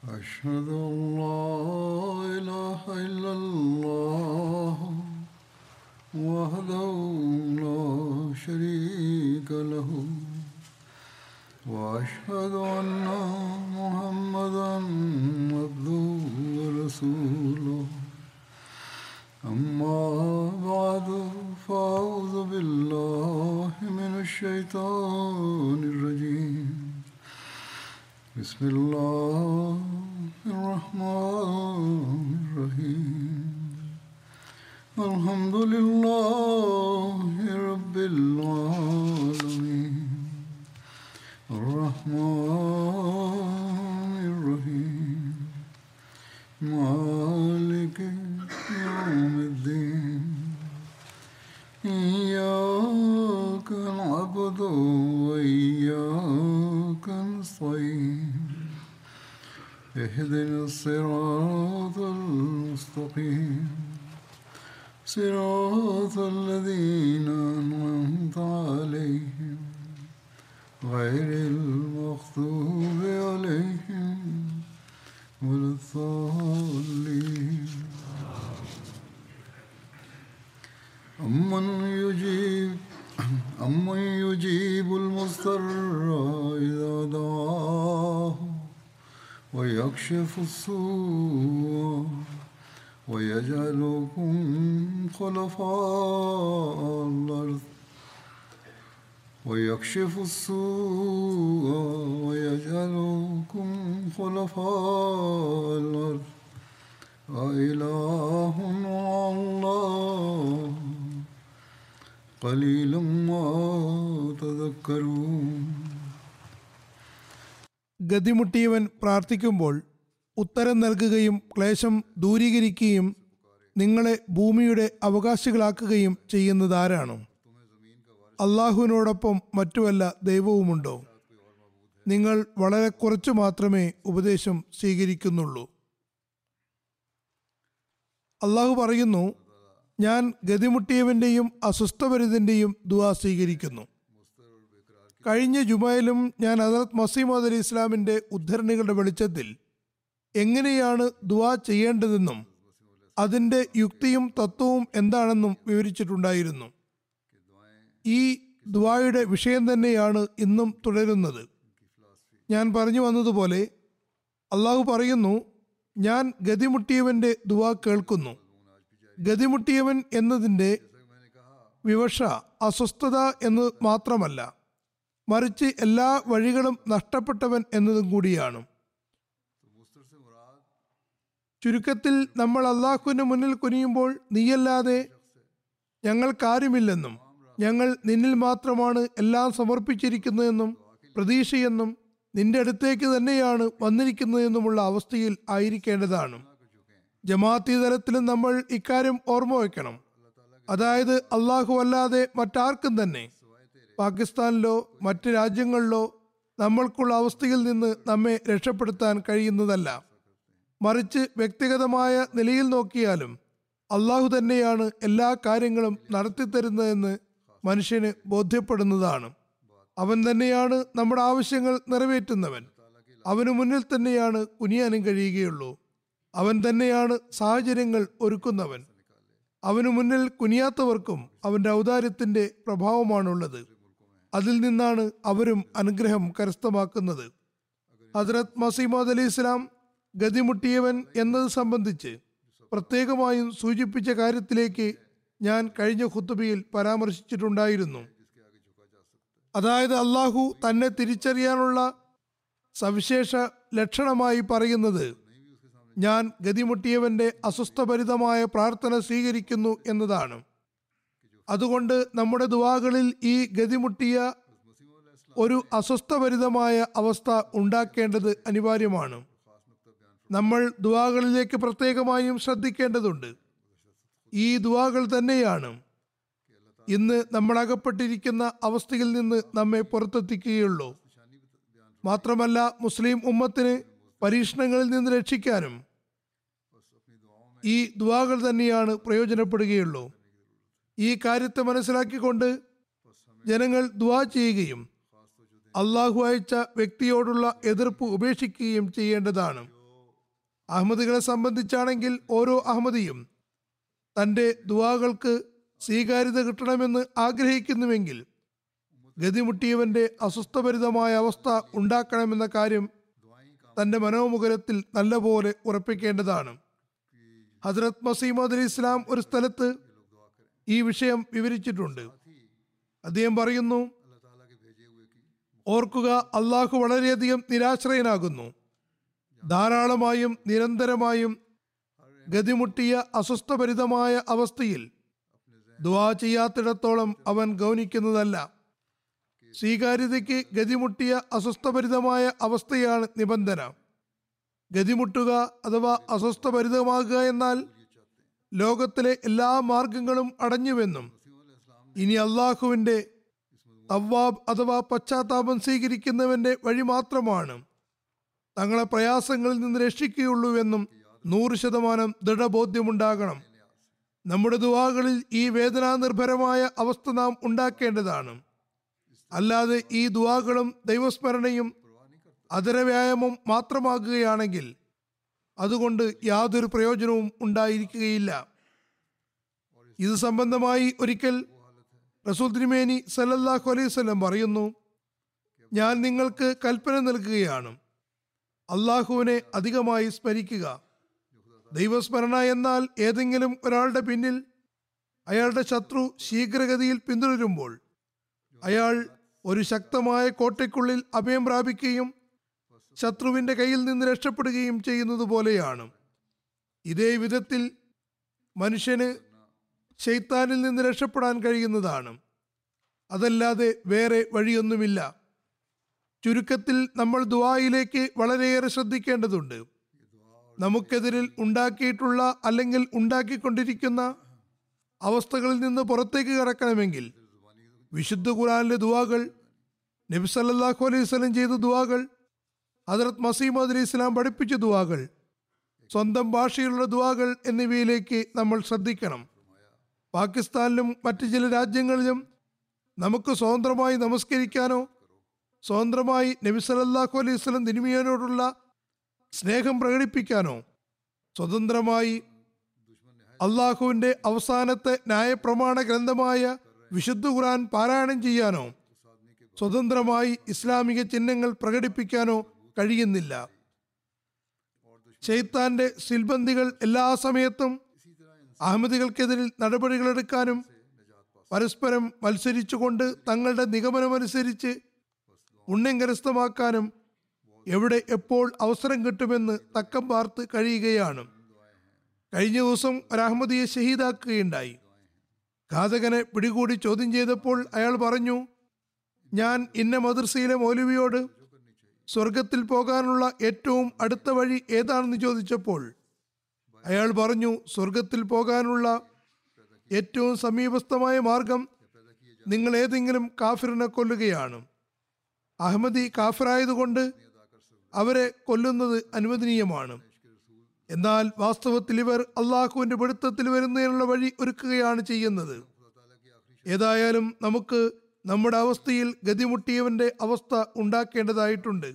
أشهد أن لا إله إلا الله وحده لا شريك له وأشهد أن محمدا عبده ورسوله أما بعد فأعوذ بالله من الشيطان الرجيم بسم الله الرحمن الرحيم الحمد لله رب العالمين الرحمن الرحيم مالك يوم الدين إياك نعبد وإياك نستعين اهدنا الصراط المستقيم صراط الذين أنعمت عليهم غير المغضوب عليهم ولا الضالين أمن يجيب أمن يجيب المضطر إذا دعاه ويكشف السوء ويجعلكم خلفاء الأرض ويكشف السوء ويجعلكم خلفاء الأرض أإله مع الله قليلا ما تذكرون ഗതിമുട്ടിയവൻ പ്രാർത്ഥിക്കുമ്പോൾ ഉത്തരം നൽകുകയും ക്ലേശം ദൂരീകരിക്കുകയും നിങ്ങളെ ഭൂമിയുടെ അവകാശികളാക്കുകയും ചെയ്യുന്നതാരാണ് അള്ളാഹുവിനോടൊപ്പം മറ്റു വല്ല ദൈവവുമുണ്ടോ നിങ്ങൾ വളരെ കുറച്ചു മാത്രമേ ഉപദേശം സ്വീകരിക്കുന്നുള്ളൂ അള്ളാഹു പറയുന്നു ഞാൻ ഗതിമുട്ടിയവന്റെയും അസ്വസ്ഥഭരിതന്റെയും ദുവാ സ്വീകരിക്കുന്നു കഴിഞ്ഞ ജുമയിലും ഞാൻ ഹസരത് മസീമദ് അലി ഇസ്ലാമിന്റെ ഉദ്ധരണികളുടെ വെളിച്ചത്തിൽ എങ്ങനെയാണ് ദുവാ ചെയ്യേണ്ടതെന്നും അതിന്റെ യുക്തിയും തത്വവും എന്താണെന്നും വിവരിച്ചിട്ടുണ്ടായിരുന്നു ഈ ദുവായുടെ വിഷയം തന്നെയാണ് ഇന്നും തുടരുന്നത് ഞാൻ പറഞ്ഞു വന്നതുപോലെ അള്ളാഹു പറയുന്നു ഞാൻ ഗതിമുട്ടിയവന്റെ ദുവാ കേൾക്കുന്നു ഗതിമുട്ടിയവൻ എന്നതിൻ്റെ വിവക്ഷ അസ്വസ്ഥത എന്ന് മാത്രമല്ല മറിച്ച് എല്ലാ വഴികളും നഷ്ടപ്പെട്ടവൻ എന്നതും കൂടിയാണ് ചുരുക്കത്തിൽ നമ്മൾ അള്ളാഹുവിന് മുന്നിൽ കുനിയുമ്പോൾ നീയല്ലാതെ ഞങ്ങൾക്കാരുമില്ലെന്നും ഞങ്ങൾ നിന്നിൽ മാത്രമാണ് എല്ലാം സമർപ്പിച്ചിരിക്കുന്നതെന്നും പ്രതീക്ഷയെന്നും നിന്റെ അടുത്തേക്ക് തന്നെയാണ് വന്നിരിക്കുന്നതെന്നുമുള്ള അവസ്ഥയിൽ ആയിരിക്കേണ്ടതാണ് ജമാഅത്തി തലത്തിലും നമ്മൾ ഇക്കാര്യം ഓർമ്മ വയ്ക്കണം അതായത് അള്ളാഹു അല്ലാതെ മറ്റാർക്കും തന്നെ പാകിസ്ഥാനിലോ മറ്റ് രാജ്യങ്ങളിലോ നമ്മൾക്കുള്ള അവസ്ഥയിൽ നിന്ന് നമ്മെ രക്ഷപ്പെടുത്താൻ കഴിയുന്നതല്ല മറിച്ച് വ്യക്തിഗതമായ നിലയിൽ നോക്കിയാലും അള്ളാഹു തന്നെയാണ് എല്ലാ കാര്യങ്ങളും നടത്തിത്തരുന്നതെന്ന് മനുഷ്യന് ബോധ്യപ്പെടുന്നതാണ് അവൻ തന്നെയാണ് നമ്മുടെ ആവശ്യങ്ങൾ നിറവേറ്റുന്നവൻ അവന് മുന്നിൽ തന്നെയാണ് കുനിയാനും കഴിയുകയുള്ളൂ അവൻ തന്നെയാണ് സാഹചര്യങ്ങൾ ഒരുക്കുന്നവൻ അവനു മുന്നിൽ കുനിയാത്തവർക്കും അവന്റെ ഔദാര്യത്തിന്റെ പ്രഭാവമാണുള്ളത് അതിൽ നിന്നാണ് അവരും അനുഗ്രഹം കരസ്ഥമാക്കുന്നത് ഹസ്രത് മസീമദ് അലി ഇസ്ലാം ഗതിമുട്ടിയവൻ എന്നത് സംബന്ധിച്ച് പ്രത്യേകമായും സൂചിപ്പിച്ച കാര്യത്തിലേക്ക് ഞാൻ കഴിഞ്ഞ ഖുത്തുബയിൽ പരാമർശിച്ചിട്ടുണ്ടായിരുന്നു അതായത് അള്ളാഹു തന്നെ തിരിച്ചറിയാനുള്ള സവിശേഷ ലക്ഷണമായി പറയുന്നത് ഞാൻ ഗതിമുട്ടിയവന്റെ അസ്വസ്ഥഭരിതമായ പ്രാർത്ഥന സ്വീകരിക്കുന്നു എന്നതാണ് അതുകൊണ്ട് നമ്മുടെ ദുവാകളിൽ ഈ ഗതിമുട്ടിയ ഒരു അസ്വസ്ഥഭരിതമായ അവസ്ഥ ഉണ്ടാക്കേണ്ടത് അനിവാര്യമാണ് നമ്മൾ ദുവാകളിലേക്ക് പ്രത്യേകമായും ശ്രദ്ധിക്കേണ്ടതുണ്ട് ഈ ദുവാകൾ തന്നെയാണ് ഇന്ന് നമ്മൾ അകപ്പെട്ടിരിക്കുന്ന അവസ്ഥയിൽ നിന്ന് നമ്മെ പുറത്തെത്തിക്കുകയുള്ളൂ മാത്രമല്ല മുസ്ലിം ഉമ്മത്തിന് പരീക്ഷണങ്ങളിൽ നിന്ന് രക്ഷിക്കാനും ഈ ദുവാകൾ തന്നെയാണ് പ്രയോജനപ്പെടുകയുള്ളൂ ഈ കാര്യത്തെ മനസ്സിലാക്കിക്കൊണ്ട് ജനങ്ങൾ ദുവാ ചെയ്യുകയും അള്ളാഹു അയച്ച വ്യക്തിയോടുള്ള എതിർപ്പ് ഉപേക്ഷിക്കുകയും ചെയ്യേണ്ടതാണ് അഹമ്മദികളെ സംബന്ധിച്ചാണെങ്കിൽ ഓരോ അഹമ്മദിയും തൻ്റെ ദുവാകൾക്ക് സ്വീകാര്യത കിട്ടണമെന്ന് ആഗ്രഹിക്കുന്നുവെങ്കിൽ ഗതിമുട്ടിയവന്റെ അസ്വസ്ഥഭരിതമായ അവസ്ഥ ഉണ്ടാക്കണമെന്ന കാര്യം തന്റെ മനോമുഖരത്തിൽ നല്ലപോലെ ഉറപ്പിക്കേണ്ടതാണ് ഹജ്രത് മസീമദ് അലി ഇസ്ലാം ഒരു സ്ഥലത്ത് ഈ വിഷയം വിവരിച്ചിട്ടുണ്ട് അദ്ദേഹം പറയുന്നു ഓർക്കുക അള്ളാഹു വളരെയധികം നിരാശ്രയനാകുന്നു ധാരാളമായും നിരന്തരമായും ഗതിമുട്ടിയ അസ്വസ്ഥഭരിതമായ അവസ്ഥയിൽ ദുവാ ചെയ്യാത്തിടത്തോളം അവൻ ഗൗനിക്കുന്നതല്ല സ്വീകാര്യതയ്ക്ക് ഗതിമുട്ടിയ അസ്വസ്ഥഭരിതമായ അവസ്ഥയാണ് നിബന്ധന ഗതിമുട്ടുക അഥവാ അസ്വസ്ഥഭരിതമാകുക എന്നാൽ ലോകത്തിലെ എല്ലാ മാർഗങ്ങളും അടഞ്ഞുവെന്നും ഇനി അള്ളാഹുവിന്റെ തവ്വാബ് അഥവാ പശ്ചാത്താപം സ്വീകരിക്കുന്നവന്റെ വഴി മാത്രമാണ് തങ്ങളെ പ്രയാസങ്ങളിൽ നിന്ന് രക്ഷിക്കുകയുള്ളൂവെന്നും നൂറ് ശതമാനം ദൃഢബോധ്യമുണ്ടാകണം നമ്മുടെ ദുവാകളിൽ ഈ വേദനാനിർഭരമായ അവസ്ഥ നാം ഉണ്ടാക്കേണ്ടതാണ് അല്ലാതെ ഈ ദുവാകളും ദൈവസ്മരണയും അതരവ്യായാമം മാത്രമാകുകയാണെങ്കിൽ അതുകൊണ്ട് യാതൊരു പ്രയോജനവും ഉണ്ടായിരിക്കുകയില്ല ഇത് സംബന്ധമായി ഒരിക്കൽ റസൂൽ തിരുമേനി സല്ലല്ലാഹു അലൈഹി വസല്ലം പറയുന്നു ഞാൻ നിങ്ങൾക്ക് കൽപ്പന നൽകുകയാണ് അള്ളാഹുവിനെ അധികമായി സ്മരിക്കുക ദൈവസ്മരണ എന്നാൽ ഏതെങ്കിലും ഒരാളുടെ പിന്നിൽ അയാളുടെ ശത്രു ശീഘ്രഗതിയിൽ പിന്തുടരുമ്പോൾ അയാൾ ഒരു ശക്തമായ കോട്ടയ്ക്കുള്ളിൽ അഭയം പ്രാപിക്കുകയും ശത്രുവിന്റെ കയ്യിൽ നിന്ന് രക്ഷപ്പെടുകയും ചെയ്യുന്നത് പോലെയാണ് ഇതേ വിധത്തിൽ മനുഷ്യന് ഷെയ്ത്താനിൽ നിന്ന് രക്ഷപ്പെടാൻ കഴിയുന്നതാണ് അതല്ലാതെ വേറെ വഴിയൊന്നുമില്ല ചുരുക്കത്തിൽ നമ്മൾ ദുആയിലേക്ക് വളരെയേറെ ശ്രദ്ധിക്കേണ്ടതുണ്ട് നമുക്കെതിരിൽ ഉണ്ടാക്കിയിട്ടുള്ള അല്ലെങ്കിൽ ഉണ്ടാക്കിക്കൊണ്ടിരിക്കുന്ന അവസ്ഥകളിൽ നിന്ന് പുറത്തേക്ക് കടക്കണമെങ്കിൽ വിശുദ്ധ ഖുറാനിലെ ദുവാകൾ നബി സല്ലല്ലാഹു അലൈഹി വസല്ലം ചെയ്ത ദുവാകൾ ഹജറത് മസീമദ് അലി ഇസ്ലാം പഠിപ്പിച്ച ദുവാകൾ സ്വന്തം ഭാഷയിലുള്ള ദുവാകൾ എന്നിവയിലേക്ക് നമ്മൾ ശ്രദ്ധിക്കണം പാകിസ്ഥാനിലും മറ്റു ചില രാജ്യങ്ങളിലും നമുക്ക് സ്വതന്ത്രമായി നമസ്കരിക്കാനോ സ്വതന്ത്രമായി നബി സല്ലല്ലാഹു അലൈഹി വസല്ലം തിരുമിയനോടുള്ള സ്നേഹം പ്രകടിപ്പിക്കാനോ സ്വതന്ത്രമായി അള്ളാഹുവിന്റെ അവസാനത്തെ ന്യായപ്രമാണ ഗ്രന്ഥമായ വിശുദ്ധ ഖുർആൻ പാരായണം ചെയ്യാനോ സ്വതന്ത്രമായി ഇസ്ലാമിക ചിഹ്നങ്ങൾ പ്രകടിപ്പിക്കാനോ കഴിയുന്നില്ല ഷെയ്ത്താന്റെ സിൽബന്ദികൾ എല്ലാ സമയത്തും അഹമ്മദികൾക്കെതിരിൽ നടപടികളെടുക്കാനും പരസ്പരം മത്സരിച്ചുകൊണ്ട് തങ്ങളുടെ നിഗമനമനുസരിച്ച് പുണ്യം കരസ്ഥമാക്കാനും എവിടെ എപ്പോൾ അവസരം കിട്ടുമെന്ന് തക്കം പാർത്ത് കഴിയുകയാണ് കഴിഞ്ഞ ദിവസം ഒരു അഹമ്മദിയെ ഷഹീദാക്കുകയുണ്ടായി ഘാതകനെ പിടികൂടി ചോദ്യം ചെയ്തപ്പോൾ അയാൾ പറഞ്ഞു ഞാൻ ഇന്ന മദർസയിലെ മൗലവിയോട് സ്വർഗത്തിൽ പോകാനുള്ള ഏറ്റവും അടുത്ത വഴി ഏതാണെന്ന് ചോദിച്ചപ്പോൾ അയാൾ പറഞ്ഞു സ്വർഗത്തിൽ പോകാനുള്ള ഏറ്റവും സമീപസ്ഥമായ മാർഗം നിങ്ങൾ ഏതെങ്കിലും കാഫിറിനെ കൊല്ലുകയാണ് അഹമ്മദി കാഫിറായതുകൊണ്ട് അവരെ കൊല്ലുന്നത് അനുവദനീയമാണ് എന്നാൽ വാസ്തവത്തിൽ ഇവർ അള്ളാഹുവിന്റെ പിടുത്തത്തിൽ വരുന്നതിനുള്ള വഴി ഒരുക്കുകയാണ് ചെയ്യുന്നത് ഏതായാലും നമുക്ക് നമ്മുടെ അവസ്ഥയിൽ ഗതിമുട്ടിയവന്റെ അവസ്ഥ ഉണ്ടാക്കേണ്ടതായിട്ടുണ്ട്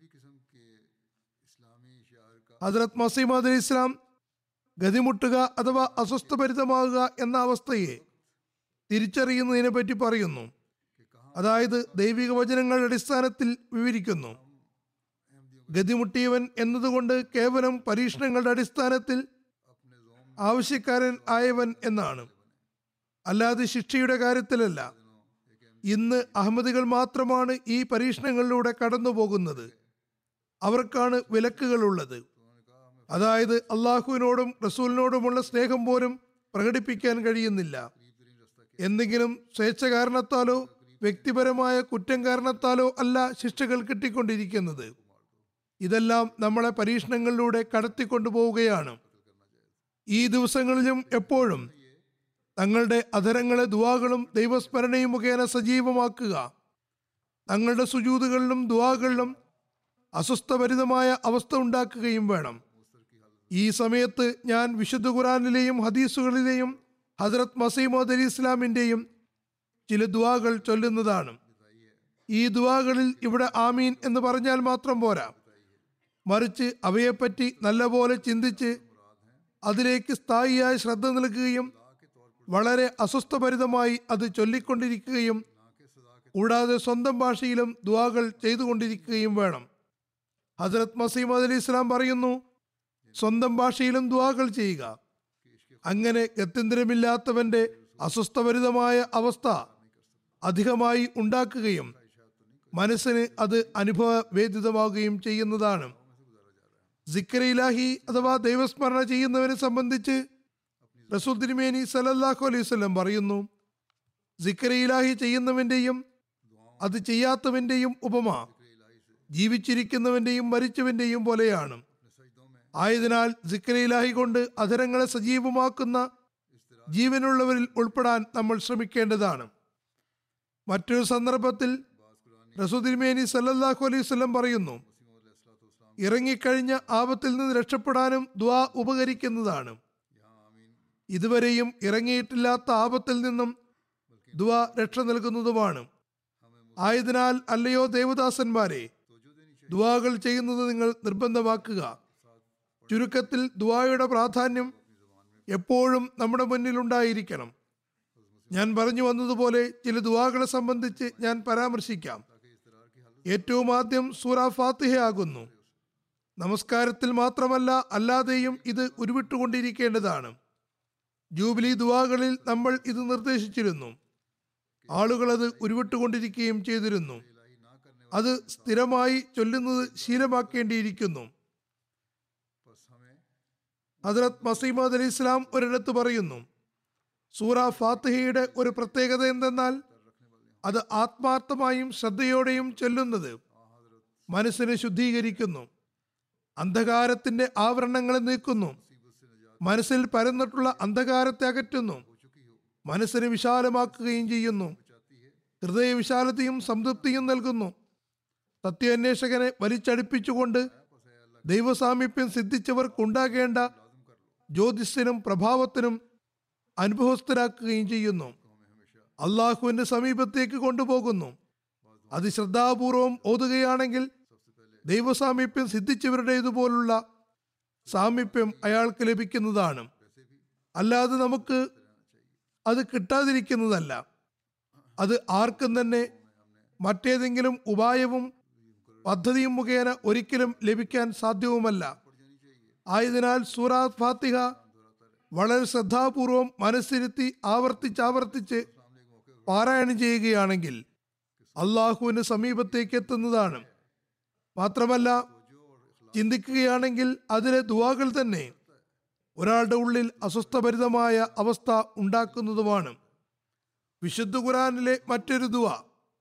ഹജറത് മസീമദ് അലി ഇസ്ലാം ഗതിമുട്ടുക അഥവാ അസ്വസ്ഥഭരിതമാകുക എന്ന അവസ്ഥയെ തിരിച്ചറിയുന്നതിനെ പറ്റി പറയുന്നു അതായത് ദൈവിക വചനങ്ങളുടെ അടിസ്ഥാനത്തിൽ വിവരിക്കുന്നു ഗതിമുട്ടിയവൻ എന്നതുകൊണ്ട് കേവലം പരീക്ഷണങ്ങളുടെ അടിസ്ഥാനത്തിൽ ആവശ്യക്കാരൻ ആയവൻ എന്നാണ് അല്ലാതെ ശിക്ഷയുടെ കാര്യത്തിലല്ല ഇന്ന് അഹമ്മദികൾ മാത്രമാണ് ഈ പരീക്ഷണങ്ങളിലൂടെ കടന്നു പോകുന്നത് അവർക്കാണ് വിലക്കുകളുള്ളത് അതായത് അള്ളാഹുവിനോടും റസൂലിനോടുമുള്ള സ്നേഹം പോലും പ്രകടിപ്പിക്കാൻ കഴിയുന്നില്ല എന്തെങ്കിലും സ്വേച്ഛ കാരണത്താലോ വ്യക്തിപരമായ കുറ്റം കാരണത്താലോ അല്ല ശിക്ഷകൾ കിട്ടിക്കൊണ്ടിരിക്കുന്നത് ഇതെല്ലാം നമ്മളെ പരീക്ഷണങ്ങളിലൂടെ കടത്തിക്കൊണ്ടുപോവുകയാണ് ഈ ദിവസങ്ങളിലും എപ്പോഴും തങ്ങളുടെ അധരങ്ങളെ ദുവാകളും ദൈവസ്മരണയും മുഖേന സജീവമാക്കുക തങ്ങളുടെ സുജൂതുകളിലും ദുവാകളിലും അസ്വസ്ഥഭരിതമായ അവസ്ഥ ഉണ്ടാക്കുകയും വേണം ഈ സമയത്ത് ഞാൻ വിശുദ്ധ ഖുറാനിലെയും ഹദീസുകളിലെയും ഹജറത് മസീമോദ് അലി ഇസ്ലാമിന്റെയും ചില ദുവാകൾ ചൊല്ലുന്നതാണ് ഈ ദുവാകളിൽ ഇവിടെ ആമീൻ എന്ന് പറഞ്ഞാൽ മാത്രം പോരാ മറിച്ച് അവയെപ്പറ്റി നല്ലപോലെ ചിന്തിച്ച് അതിലേക്ക് സ്ഥായിയായ ശ്രദ്ധ നൽകുകയും വളരെ അസ്വസ്ഥഭരിതമായി അത് ചൊല്ലിക്കൊണ്ടിരിക്കുകയും കൂടാതെ സ്വന്തം ഭാഷയിലും ദുവാകൾ ചെയ്തുകൊണ്ടിരിക്കുകയും വേണം ഹസരത് മസീമദ് അലി ഇസ്ലാം പറയുന്നു സ്വന്തം ഭാഷയിലും ദുവാകൾ ചെയ്യുക അങ്ങനെ ഗത്യന്തരമില്ലാത്തവന്റെ അസ്വസ്ഥഭരിതമായ അവസ്ഥ അധികമായി ഉണ്ടാക്കുകയും മനസ്സിന് അത് അനുഭവവേദിതമാവുകയും ചെയ്യുന്നതാണ് സിക്കർ ഇലാഹി അഥവാ ദൈവസ്മരണ ചെയ്യുന്നവനെ സംബന്ധിച്ച് റസൂൽ തിരുമേനി സലല്ലാഹു അലൈഹി വസല്ലം പറയുന്നു സിക്കർ ഇലാഹി ചെയ്യുന്നവന്റെയും അത് ചെയ്യാത്തവന്റെയും ഉപമ ജീവിച്ചിരിക്കുന്നവന്റെയും മരിച്ചവന്റെയും പോലെയാണ് ആയതിനാൽ സിക്കർ ഇലാഹി കൊണ്ട് അധരങ്ങളെ സജീവമാക്കുന്ന ജീവനുള്ളവരിൽ ഉൾപ്പെടാൻ നമ്മൾ ശ്രമിക്കേണ്ടതാണ് മറ്റൊരു സന്ദർഭത്തിൽ റസൂദിർമേനി സല്ലല്ലാഹു അലൈഹി വസല്ലം പറയുന്നു ഇറങ്ങിക്കഴിഞ്ഞ ആപത്തിൽ നിന്ന് രക്ഷപ്പെടാനും ദ്വാ ഉപകരിക്കുന്നതാണ് ഇതുവരെയും ഇറങ്ങിയിട്ടില്ലാത്ത ആപത്തിൽ നിന്നും ദ്വാ രക്ഷ നൽകുന്നതുമാണ് ആയതിനാൽ അല്ലയോ ദേവദാസന്മാരെ ദുവാകൾ ചെയ്യുന്നത് നിങ്ങൾ നിർബന്ധമാക്കുക ചുരുക്കത്തിൽ ദുവായുടെ പ്രാധാന്യം എപ്പോഴും നമ്മുടെ മുന്നിൽ ഉണ്ടായിരിക്കണം ഞാൻ പറഞ്ഞു വന്നതുപോലെ ചില ദുവാകളെ സംബന്ധിച്ച് ഞാൻ പരാമർശിക്കാം ഏറ്റവും ആദ്യം സൂറ ഫാത്തിഹ ആകുന്നു നമസ്കാരത്തിൽ മാത്രമല്ല അല്ലാതെയും ഇത് ഉരുവിട്ടുകൊണ്ടിരിക്കേണ്ടതാണ് ജൂബിലി ദുവാകളിൽ നമ്മൾ ഇത് നിർദ്ദേശിച്ചിരുന്നു ആളുകൾ അത് ഉരുവിട്ടുകൊണ്ടിരിക്കുകയും ചെയ്തിരുന്നു അത് സ്ഥിരമായി ചൊല്ലുന്നത് ശീലമാക്കേണ്ടിയിരിക്കുന്നു ഹജറത് മസീമദ് അലി ഇസ്ലാം ഒരിടത്ത് പറയുന്നു സൂറ ഫാത്തിഹയുടെ ഒരു പ്രത്യേകത എന്തെന്നാൽ അത് ആത്മാർത്ഥമായും ശ്രദ്ധയോടെയും ചൊല്ലുന്നത് മനസ്സിനെ ശുദ്ധീകരിക്കുന്നു അന്ധകാരത്തിന്റെ ആവരണങ്ങളെ നീക്കുന്നു മനസ്സിൽ പരന്നിട്ടുള്ള അന്ധകാരത്തെ അകറ്റുന്നു മനസ്സിനെ വിശാലമാക്കുകയും ചെയ്യുന്നു ഹൃദയ വിശാലതയും സംതൃപ്തിയും നൽകുന്നു സത്യാന്വേഷകനെ വലിച്ചടിപ്പിച്ചുകൊണ്ട് ദൈവസാമീപ്യം സിദ്ധിച്ചവർക്കുണ്ടാകേണ്ട ജ്യോതിഷനും പ്രഭാവത്തിനും അനുഭവസ്ഥരാക്കുകയും ചെയ്യുന്നു അള്ളാഹുവിന്റെ സമീപത്തേക്ക് കൊണ്ടുപോകുന്നു അത് ശ്രദ്ധാപൂർവം ഓതുകയാണെങ്കിൽ ദൈവസാമീപ്യം സിദ്ധിച്ചവരുടേതുപോലുള്ള സാമീപ്യം അയാൾക്ക് ലഭിക്കുന്നതാണ് അല്ലാതെ നമുക്ക് അത് കിട്ടാതിരിക്കുന്നതല്ല അത് ആർക്കും തന്നെ മറ്റേതെങ്കിലും ഉപായവും പദ്ധതിയും മുഖേന ഒരിക്കലും ലഭിക്കാൻ സാധ്യവുമല്ല ആയതിനാൽ സൂറാത്ത് ഫാത്തിഹ വളരെ ശ്രദ്ധാപൂർവം മനസ്സിരുത്തി ആവർത്തിച്ചാവർത്തിച്ച് പാരായണം ചെയ്യുകയാണെങ്കിൽ അള്ളാഹുവിന്റെ സമീപത്തേക്ക് എത്തുന്നതാണ് മാത്രമല്ല ചിന്തിക്കുകയാണെങ്കിൽ അതിലെ ദുവാകൾ തന്നെ ഒരാളുടെ ഉള്ളിൽ അസ്വസ്ഥഭരിതമായ അവസ്ഥ ഉണ്ടാക്കുന്നതുമാണ് വിശുദ്ധ ഖുറാനിലെ മറ്റൊരു ദുവ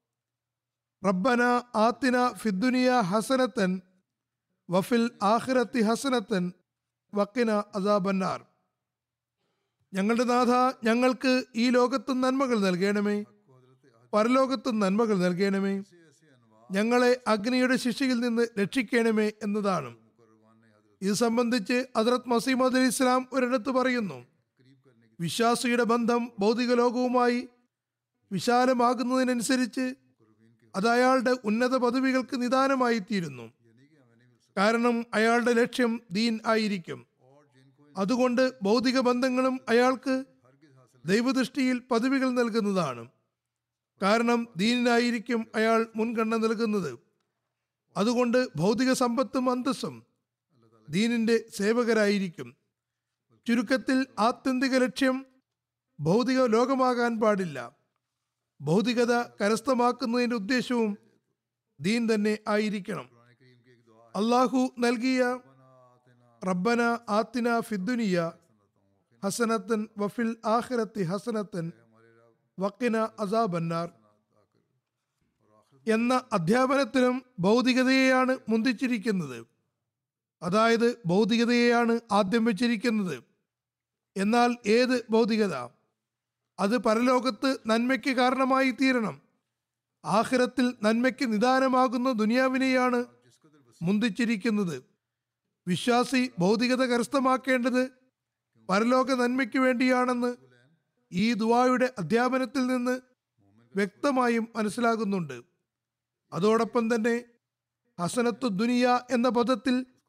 റബ്ബന ആത്തിന ഫിദ്ദുനിയ ഹസനത്തൻ വഫിൽ ആഖിറത്തി ഹസനത്തൻ വക്കിന അസാബന്നാർ ഞങ്ങളുടെ നാഥ ഞങ്ങൾക്ക് ഈ ലോകത്തും നന്മകൾ നൽകണമേ പരലോകത്തും നന്മകൾ നൽകണമേ ഞങ്ങളെ അഗ്നിയുടെ ശിക്ഷയിൽ നിന്ന് രക്ഷിക്കണമേ എന്നതാണ് ഇത് സംബന്ധിച്ച് ഹസ്രത് മസീമദ് അലി ഇസ്ലാം ഒരിടത്ത് പറയുന്നു വിശ്വാസിയുടെ ബന്ധം ഭൗതിക ലോകവുമായി വിശാലമാകുന്നതിനനുസരിച്ച് അത് അയാളുടെ ഉന്നത പദവികൾക്ക് നിദാനമായി തീരുന്നു കാരണം അയാളുടെ ലക്ഷ്യം ദീൻ ആയിരിക്കും അതുകൊണ്ട് ഭൗതിക ബന്ധങ്ങളും അയാൾക്ക് ദൈവദൃഷ്ടിയിൽ പദവികൾ നൽകുന്നതാണ് കാരണം ദീനിനായിരിക്കും അയാൾ മുൻഗണന നൽകുന്നത് അതുകൊണ്ട് ഭൗതിക സമ്പത്തും അന്തസ്സും ദീനിന്റെ സേവകരായിരിക്കും ചുരുക്കത്തിൽ ആത്യന്തിക ലക്ഷ്യം ഭൗതിക ലോകമാകാൻ പാടില്ല ഭൗതികത കരസ്ഥമാക്കുന്നതിന്റെ ഉദ്ദേശവും ദീൻ തന്നെ ആയിരിക്കണം അള്ളാഹു നൽകിയ റബ്ബന ആത്തിന ഫിദ്ദുനിയ ഹസനത്തൻ വഫിൽ ആഖിറത്തി ഹസനത്തൻ വക്കിന അസാബന്നാർ എന്ന അധ്യാപനത്തിലും ഭൗതികതയെയാണ് മുന്തിച്ചിരിക്കുന്നത് അതായത് ഭൗതികതയെയാണ് ആദ്യം വെച്ചിരിക്കുന്നത് എന്നാൽ ഏത് ഭൗതികത അത് പരലോകത്ത് നന്മയ്ക്ക് കാരണമായി തീരണം ആഖിറത്തിൽ നന്മയ്ക്ക് നിദാനമാകുന്ന ദുനിയാവിനെയാണ് മുന്തിച്ചിരിക്കുന്നത് വിശ്വാസി ഭൗതികത കരസ്ഥമാക്കേണ്ടത് പരലോക നന്മയ്ക്ക് വേണ്ടിയാണെന്ന് ഈ ദുവായുടെ അധ്യാപനത്തിൽ നിന്ന് വ്യക്തമായും മനസ്സിലാകുന്നുണ്ട് അതോടൊപ്പം തന്നെ ഹസനത്തു ദുനിയ എന്ന പദത്തിൽ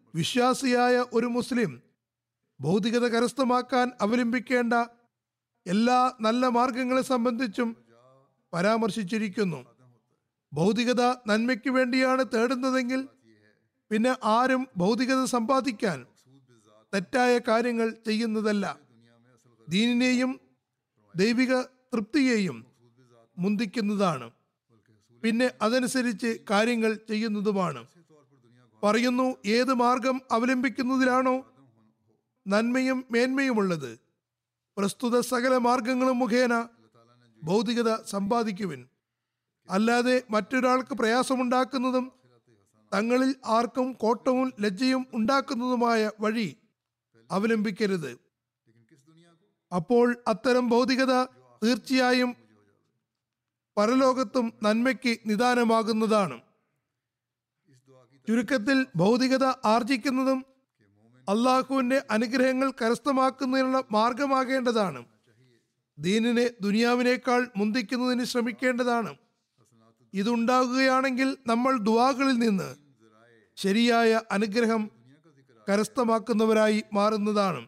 വിശ്വാസിയായ ഒരു മുസ്ലിം ഭൗതികത കരസ്ഥമാക്കാൻ അവലംബിക്കേണ്ട എല്ലാ നല്ല മാർഗങ്ങളെ സംബന്ധിച്ചും പരാമർശിച്ചിരിക്കുന്നു ഭൗതികത നന്മയ്ക്ക് വേണ്ടിയാണ് തേടുന്നതെങ്കിൽ പിന്നെ ആരും ഭൗതികത സമ്പാദിക്കാൻ തെറ്റായ കാര്യങ്ങൾ ചെയ്യുന്നതല്ല ദീനിനെയും ദൈവിക തൃപ്തിയെയും മുന്തിക്കുന്നതാണ് പിന്നെ അതനുസരിച്ച് കാര്യങ്ങൾ ചെയ്യുന്നതുമാണ് പറയുന്നു ഏത് മാർഗം അവലംബിക്കുന്നതിലാണോ നന്മയും മേന്മയുമുള്ളത് പ്രസ്തുത സകല മാർഗങ്ങളും മുഖേന ഭൗതികത സമ്പാദിക്കുവിൻ അല്ലാതെ മറ്റൊരാൾക്ക് പ്രയാസമുണ്ടാക്കുന്നതും തങ്ങളിൽ ആർക്കും കോട്ടവും ലജ്ജയും ഉണ്ടാക്കുന്നതുമായ വഴി അവലംബിക്കരുത് അപ്പോൾ അത്തരം ഭൗതികത തീർച്ചയായും പരലോകത്തും നന്മയ്ക്ക് നിദാനമാകുന്നതാണ് ചുരുക്കത്തിൽ ഭൗതികത ആർജിക്കുന്നതും അള്ളാഹുവിന്റെ അനുഗ്രഹങ്ങൾ കരസ്ഥമാക്കുന്നതിനുള്ള മാർഗമാകേണ്ടതാണ് ദീനിനെ ദുനിയാവിനേക്കാൾ മുന്തിക്കുന്നതിന് ശ്രമിക്കേണ്ടതാണ് ഇതുണ്ടാകുകയാണെങ്കിൽ നമ്മൾ ദുവാകളിൽ നിന്ന് ശരിയായ അനുഗ്രഹം കരസ്ഥമാക്കുന്നവരായി മാറുന്നതാണ്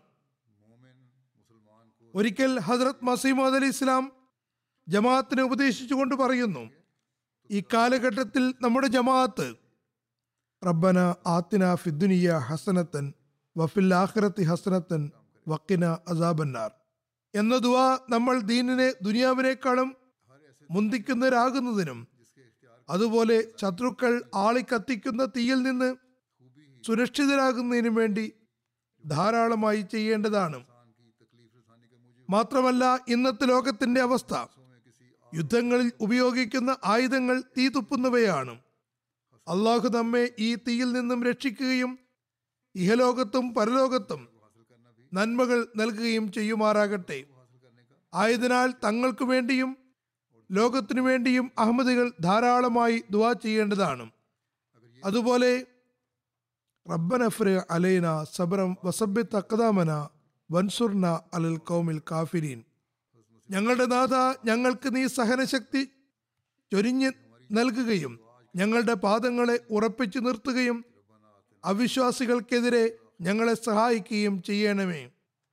ഒരിക്കൽ ഹസ്രത് മസീമദ് അലി ഇസ്ലാം ജമാഅത്തിനെ ഉപദേശിച്ചുകൊണ്ട് പറയുന്നു ഈ കാലഘട്ടത്തിൽ നമ്മുടെ ജമാഅത്ത് റബ്ബന ആത്തിന ഫിദ്ദുനിയ ഹസനത്തൻ വഫിൽ ആഖിറത്തി ഹസനത്തൻ വക്കിന അസാബന്നാർ എന്ന ദുവാ നമ്മൾ ദീനിനെ ദുനിയാവിനേക്കാളും മുന്തിക്കുന്നവരാകുന്നതിനും അതുപോലെ ശത്രുക്കൾ ആളിക്കത്തിക്കുന്ന തീയിൽ നിന്ന് സുരക്ഷിതരാകുന്നതിനും വേണ്ടി ധാരാളമായി ചെയ്യേണ്ടതാണ് മാത്രമല്ല ഇന്നത്തെ ലോകത്തിന്റെ അവസ്ഥ യുദ്ധങ്ങളിൽ ഉപയോഗിക്കുന്ന ആയുധങ്ങൾ തീ തുപ്പുന്നവയാണ് അള്ളാഹു നമ്മെ ഈ തീയിൽ നിന്നും രക്ഷിക്കുകയും ഇഹലോകത്തും പരലോകത്തും നന്മകൾ നൽകുകയും ചെയ്യുമാറാകട്ടെ ആയതിനാൽ തങ്ങൾക്ക് വേണ്ടിയും ലോകത്തിനു വേണ്ടിയും അഹമ്മദികൾ ധാരാളമായി ദുവാ ചെയ്യേണ്ടതാണ് അതുപോലെ റബ്ബനഫ്ര അലൈന സബറം വസബിത്ത് അക്കദാമന വൻസുർന അലൽ കൗമിൽ കാഫിരീൻ ഞങ്ങളുടെ നാഥ ഞങ്ങൾക്ക് നീ സഹനശക്തി ചൊരിഞ്ഞ് നൽകുകയും ഞങ്ങളുടെ പാദങ്ങളെ ഉറപ്പിച്ചു നിർത്തുകയും അവിശ്വാസികൾക്കെതിരെ ഞങ്ങളെ സഹായിക്കുകയും ചെയ്യണമേ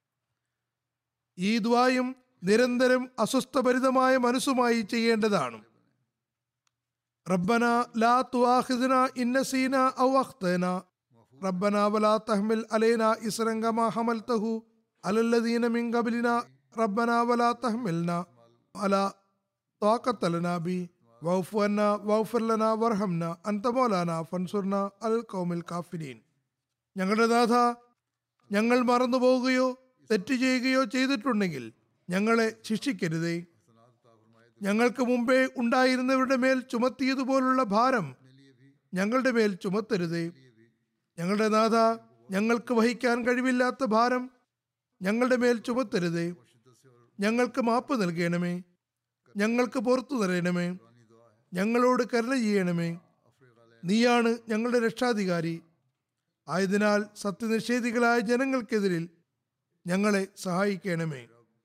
ഈ ദ്വായും നിരന്തരം അസ്വസ്ഥഭരിതമായ മനസ്സുമായി ചെയ്യേണ്ടതാണ് റബ്ബന ലാ തുആഖിദ്ന ഇന്നസീന ഔ അഖ്തന റബ്ബന വലാ തഹ്മിൽ അലൈന ഇസ്റൻ കമാ ഹമൽതഹു അലല്ലദീന മിൻ ഖബ്ലിന റബ്ബന വലാ തഹ്മിൽന അലാ ത്വാഖത ലനാ ബി വൗഫു അന്ന വൗഫിർ ലനാ വർഹംന അൻത മൗലാന ഫൻസുർന അൽ ഖൗമിൽ കാഫിരീൻ ഞങ്ങളുടെ നാഥ ഞങ്ങൾ മറന്നു പോവുകയോ തെറ്റ് ചെയ്യുകയോ ചെയ്തിട്ടുണ്ടെങ്കിൽ ഞങ്ങളെ ശിക്ഷിക്കരുതേ ഞങ്ങൾക്ക് മുമ്പേ ഉണ്ടായിരുന്നവരുടെ മേൽ ചുമത്തിയതുപോലുള്ള ഭാരം ഞങ്ങളുടെ മേൽ ചുമത്തരുതേ ഞങ്ങളുടെ നാഥ ഞങ്ങൾക്ക് വഹിക്കാൻ കഴിവില്ലാത്ത ഭാരം ഞങ്ങളുടെ മേൽ ചുമത്തരുതേ ഞങ്ങൾക്ക് മാപ്പ് നൽകണമേ ഞങ്ങൾക്ക് പുറത്തു തരയണമേ ഞങ്ങളോട് കരുണ ചെയ്യണമേ നീയാണ് ഞങ്ങളുടെ രക്ഷാധികാരി ആയതിനാൽ സത്യനിഷേധികളായ ജനങ്ങൾക്കെതിരിൽ ഞങ്ങളെ സഹായിക്കണമേ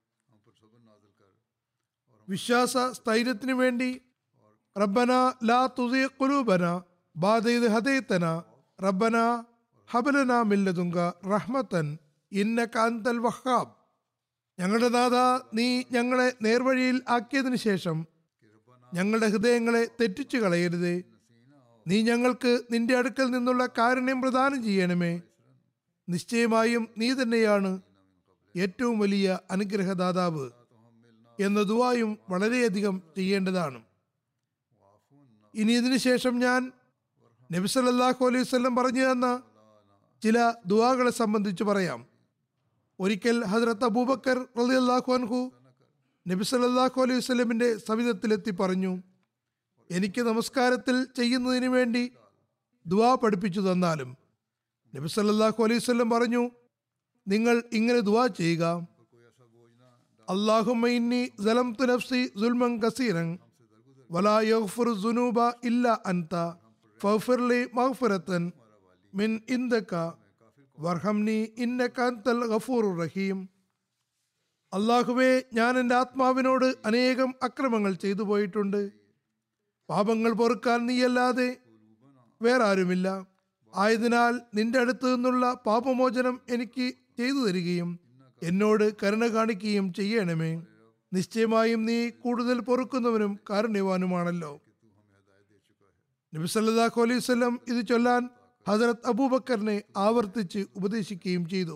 വിശ്വാസ സ്ഥൈര്യത്തിനു വേണ്ടി റബ്ബന ലാ തുസിയ കുലൂബന ബാദയിദ് ഹദൈതന റബ്ബന ഹബലന മില്ലതുങ്ക റഹ്മത്തൻ ഇന്നക അന്തൽ വഹാബ് ഞങ്ങളുടെ നാഥ നീ ഞങ്ങളെ നേർവഴിയിൽ ആക്കിയതിനു ശേഷം ഞങ്ങളുടെ ഹൃദയങ്ങളെ തെറ്റിച്ചു കളയരുതേ നീ ഞങ്ങൾക്ക് നിന്റെ അടുക്കൽ നിന്നുള്ള കാരുണ്യം പ്രദാനം ചെയ്യണമേ നിശ്ചയമായും നീ തന്നെയാണ് ഏറ്റവും വലിയ അനുഗ്രഹദാതാവ് എന്ന ദുവായും വളരെയധികം ചെയ്യേണ്ടതാണ് ഇനി ഇതിനു ശേഷം ഞാൻ നബി സല്ലല്ലാഹു അലൈഹി വസല്ലം പറഞ്ഞു തന്ന ചില ദുവാകളെ സംബന്ധിച്ച് പറയാം ഒരിക്കൽ ഹസ്രത്ത് അബൂബക്കർ റളിയല്ലാഹു അൻഹു നബി സല്ലല്ലാഹു അലൈഹി വസല്ലമിന്റെ സവിധത്തിലെത്തി പറഞ്ഞു എനിക്ക് നമസ്കാരത്തിൽ ചെയ്യുന്നതിന് വേണ്ടി ദുവാ പഠിപ്പിച്ചു തന്നാലും നബി സല്ലല്ലാഹു അലൈഹി വസല്ലം പറഞ്ഞു നിങ്ങൾ ഇങ്ങനെ ദുവാ ചെയ്യുക അള്ളാഹുമ്മ ഇന്നി സലംതു നഫ്സി സുൽമൻ കസീറൻ വലാ യഗ്ഫിറു സുനൂബ ഇല്ല അൻത ഫഗ്ഫിർലി മഗ്ഫിറത്തൻ മിൻ ഇൻദക വർഹംനി ഇന്നക അൻതൽ ഗഫൂറുർ റഹീം അള്ളാഹുവേ ഞാൻ എൻ്റെ ആത്മാവിനോട് അനേകം അക്രമങ്ങൾ ചെയ്തു പോയിട്ടുണ്ട് പാപങ്ങൾ പൊറുക്കാൻ നീയല്ലാതെ വേറെ ആരുമില്ല ആയതിനാൽ നിന്റെ അടുത്തു നിന്നുള്ള പാപമോചനം എനിക്ക് ചെയ്തു തരികയും എന്നോട് കരുണ കാണിക്കുകയും ചെയ്യണമേ നിശ്ചയമായും നീ കൂടുതൽ പൊറുക്കുന്നവനും കാരുണ്യവാനുമാണല്ലോ നബി സല്ലല്ലാഹു അലൈഹി വസല്ലം ഇത് ചൊല്ലാൻ ഹസരത്ത് അബൂബക്കറിനെ ആവർത്തിച്ച് ഉപദേശിക്കുകയും ചെയ്തു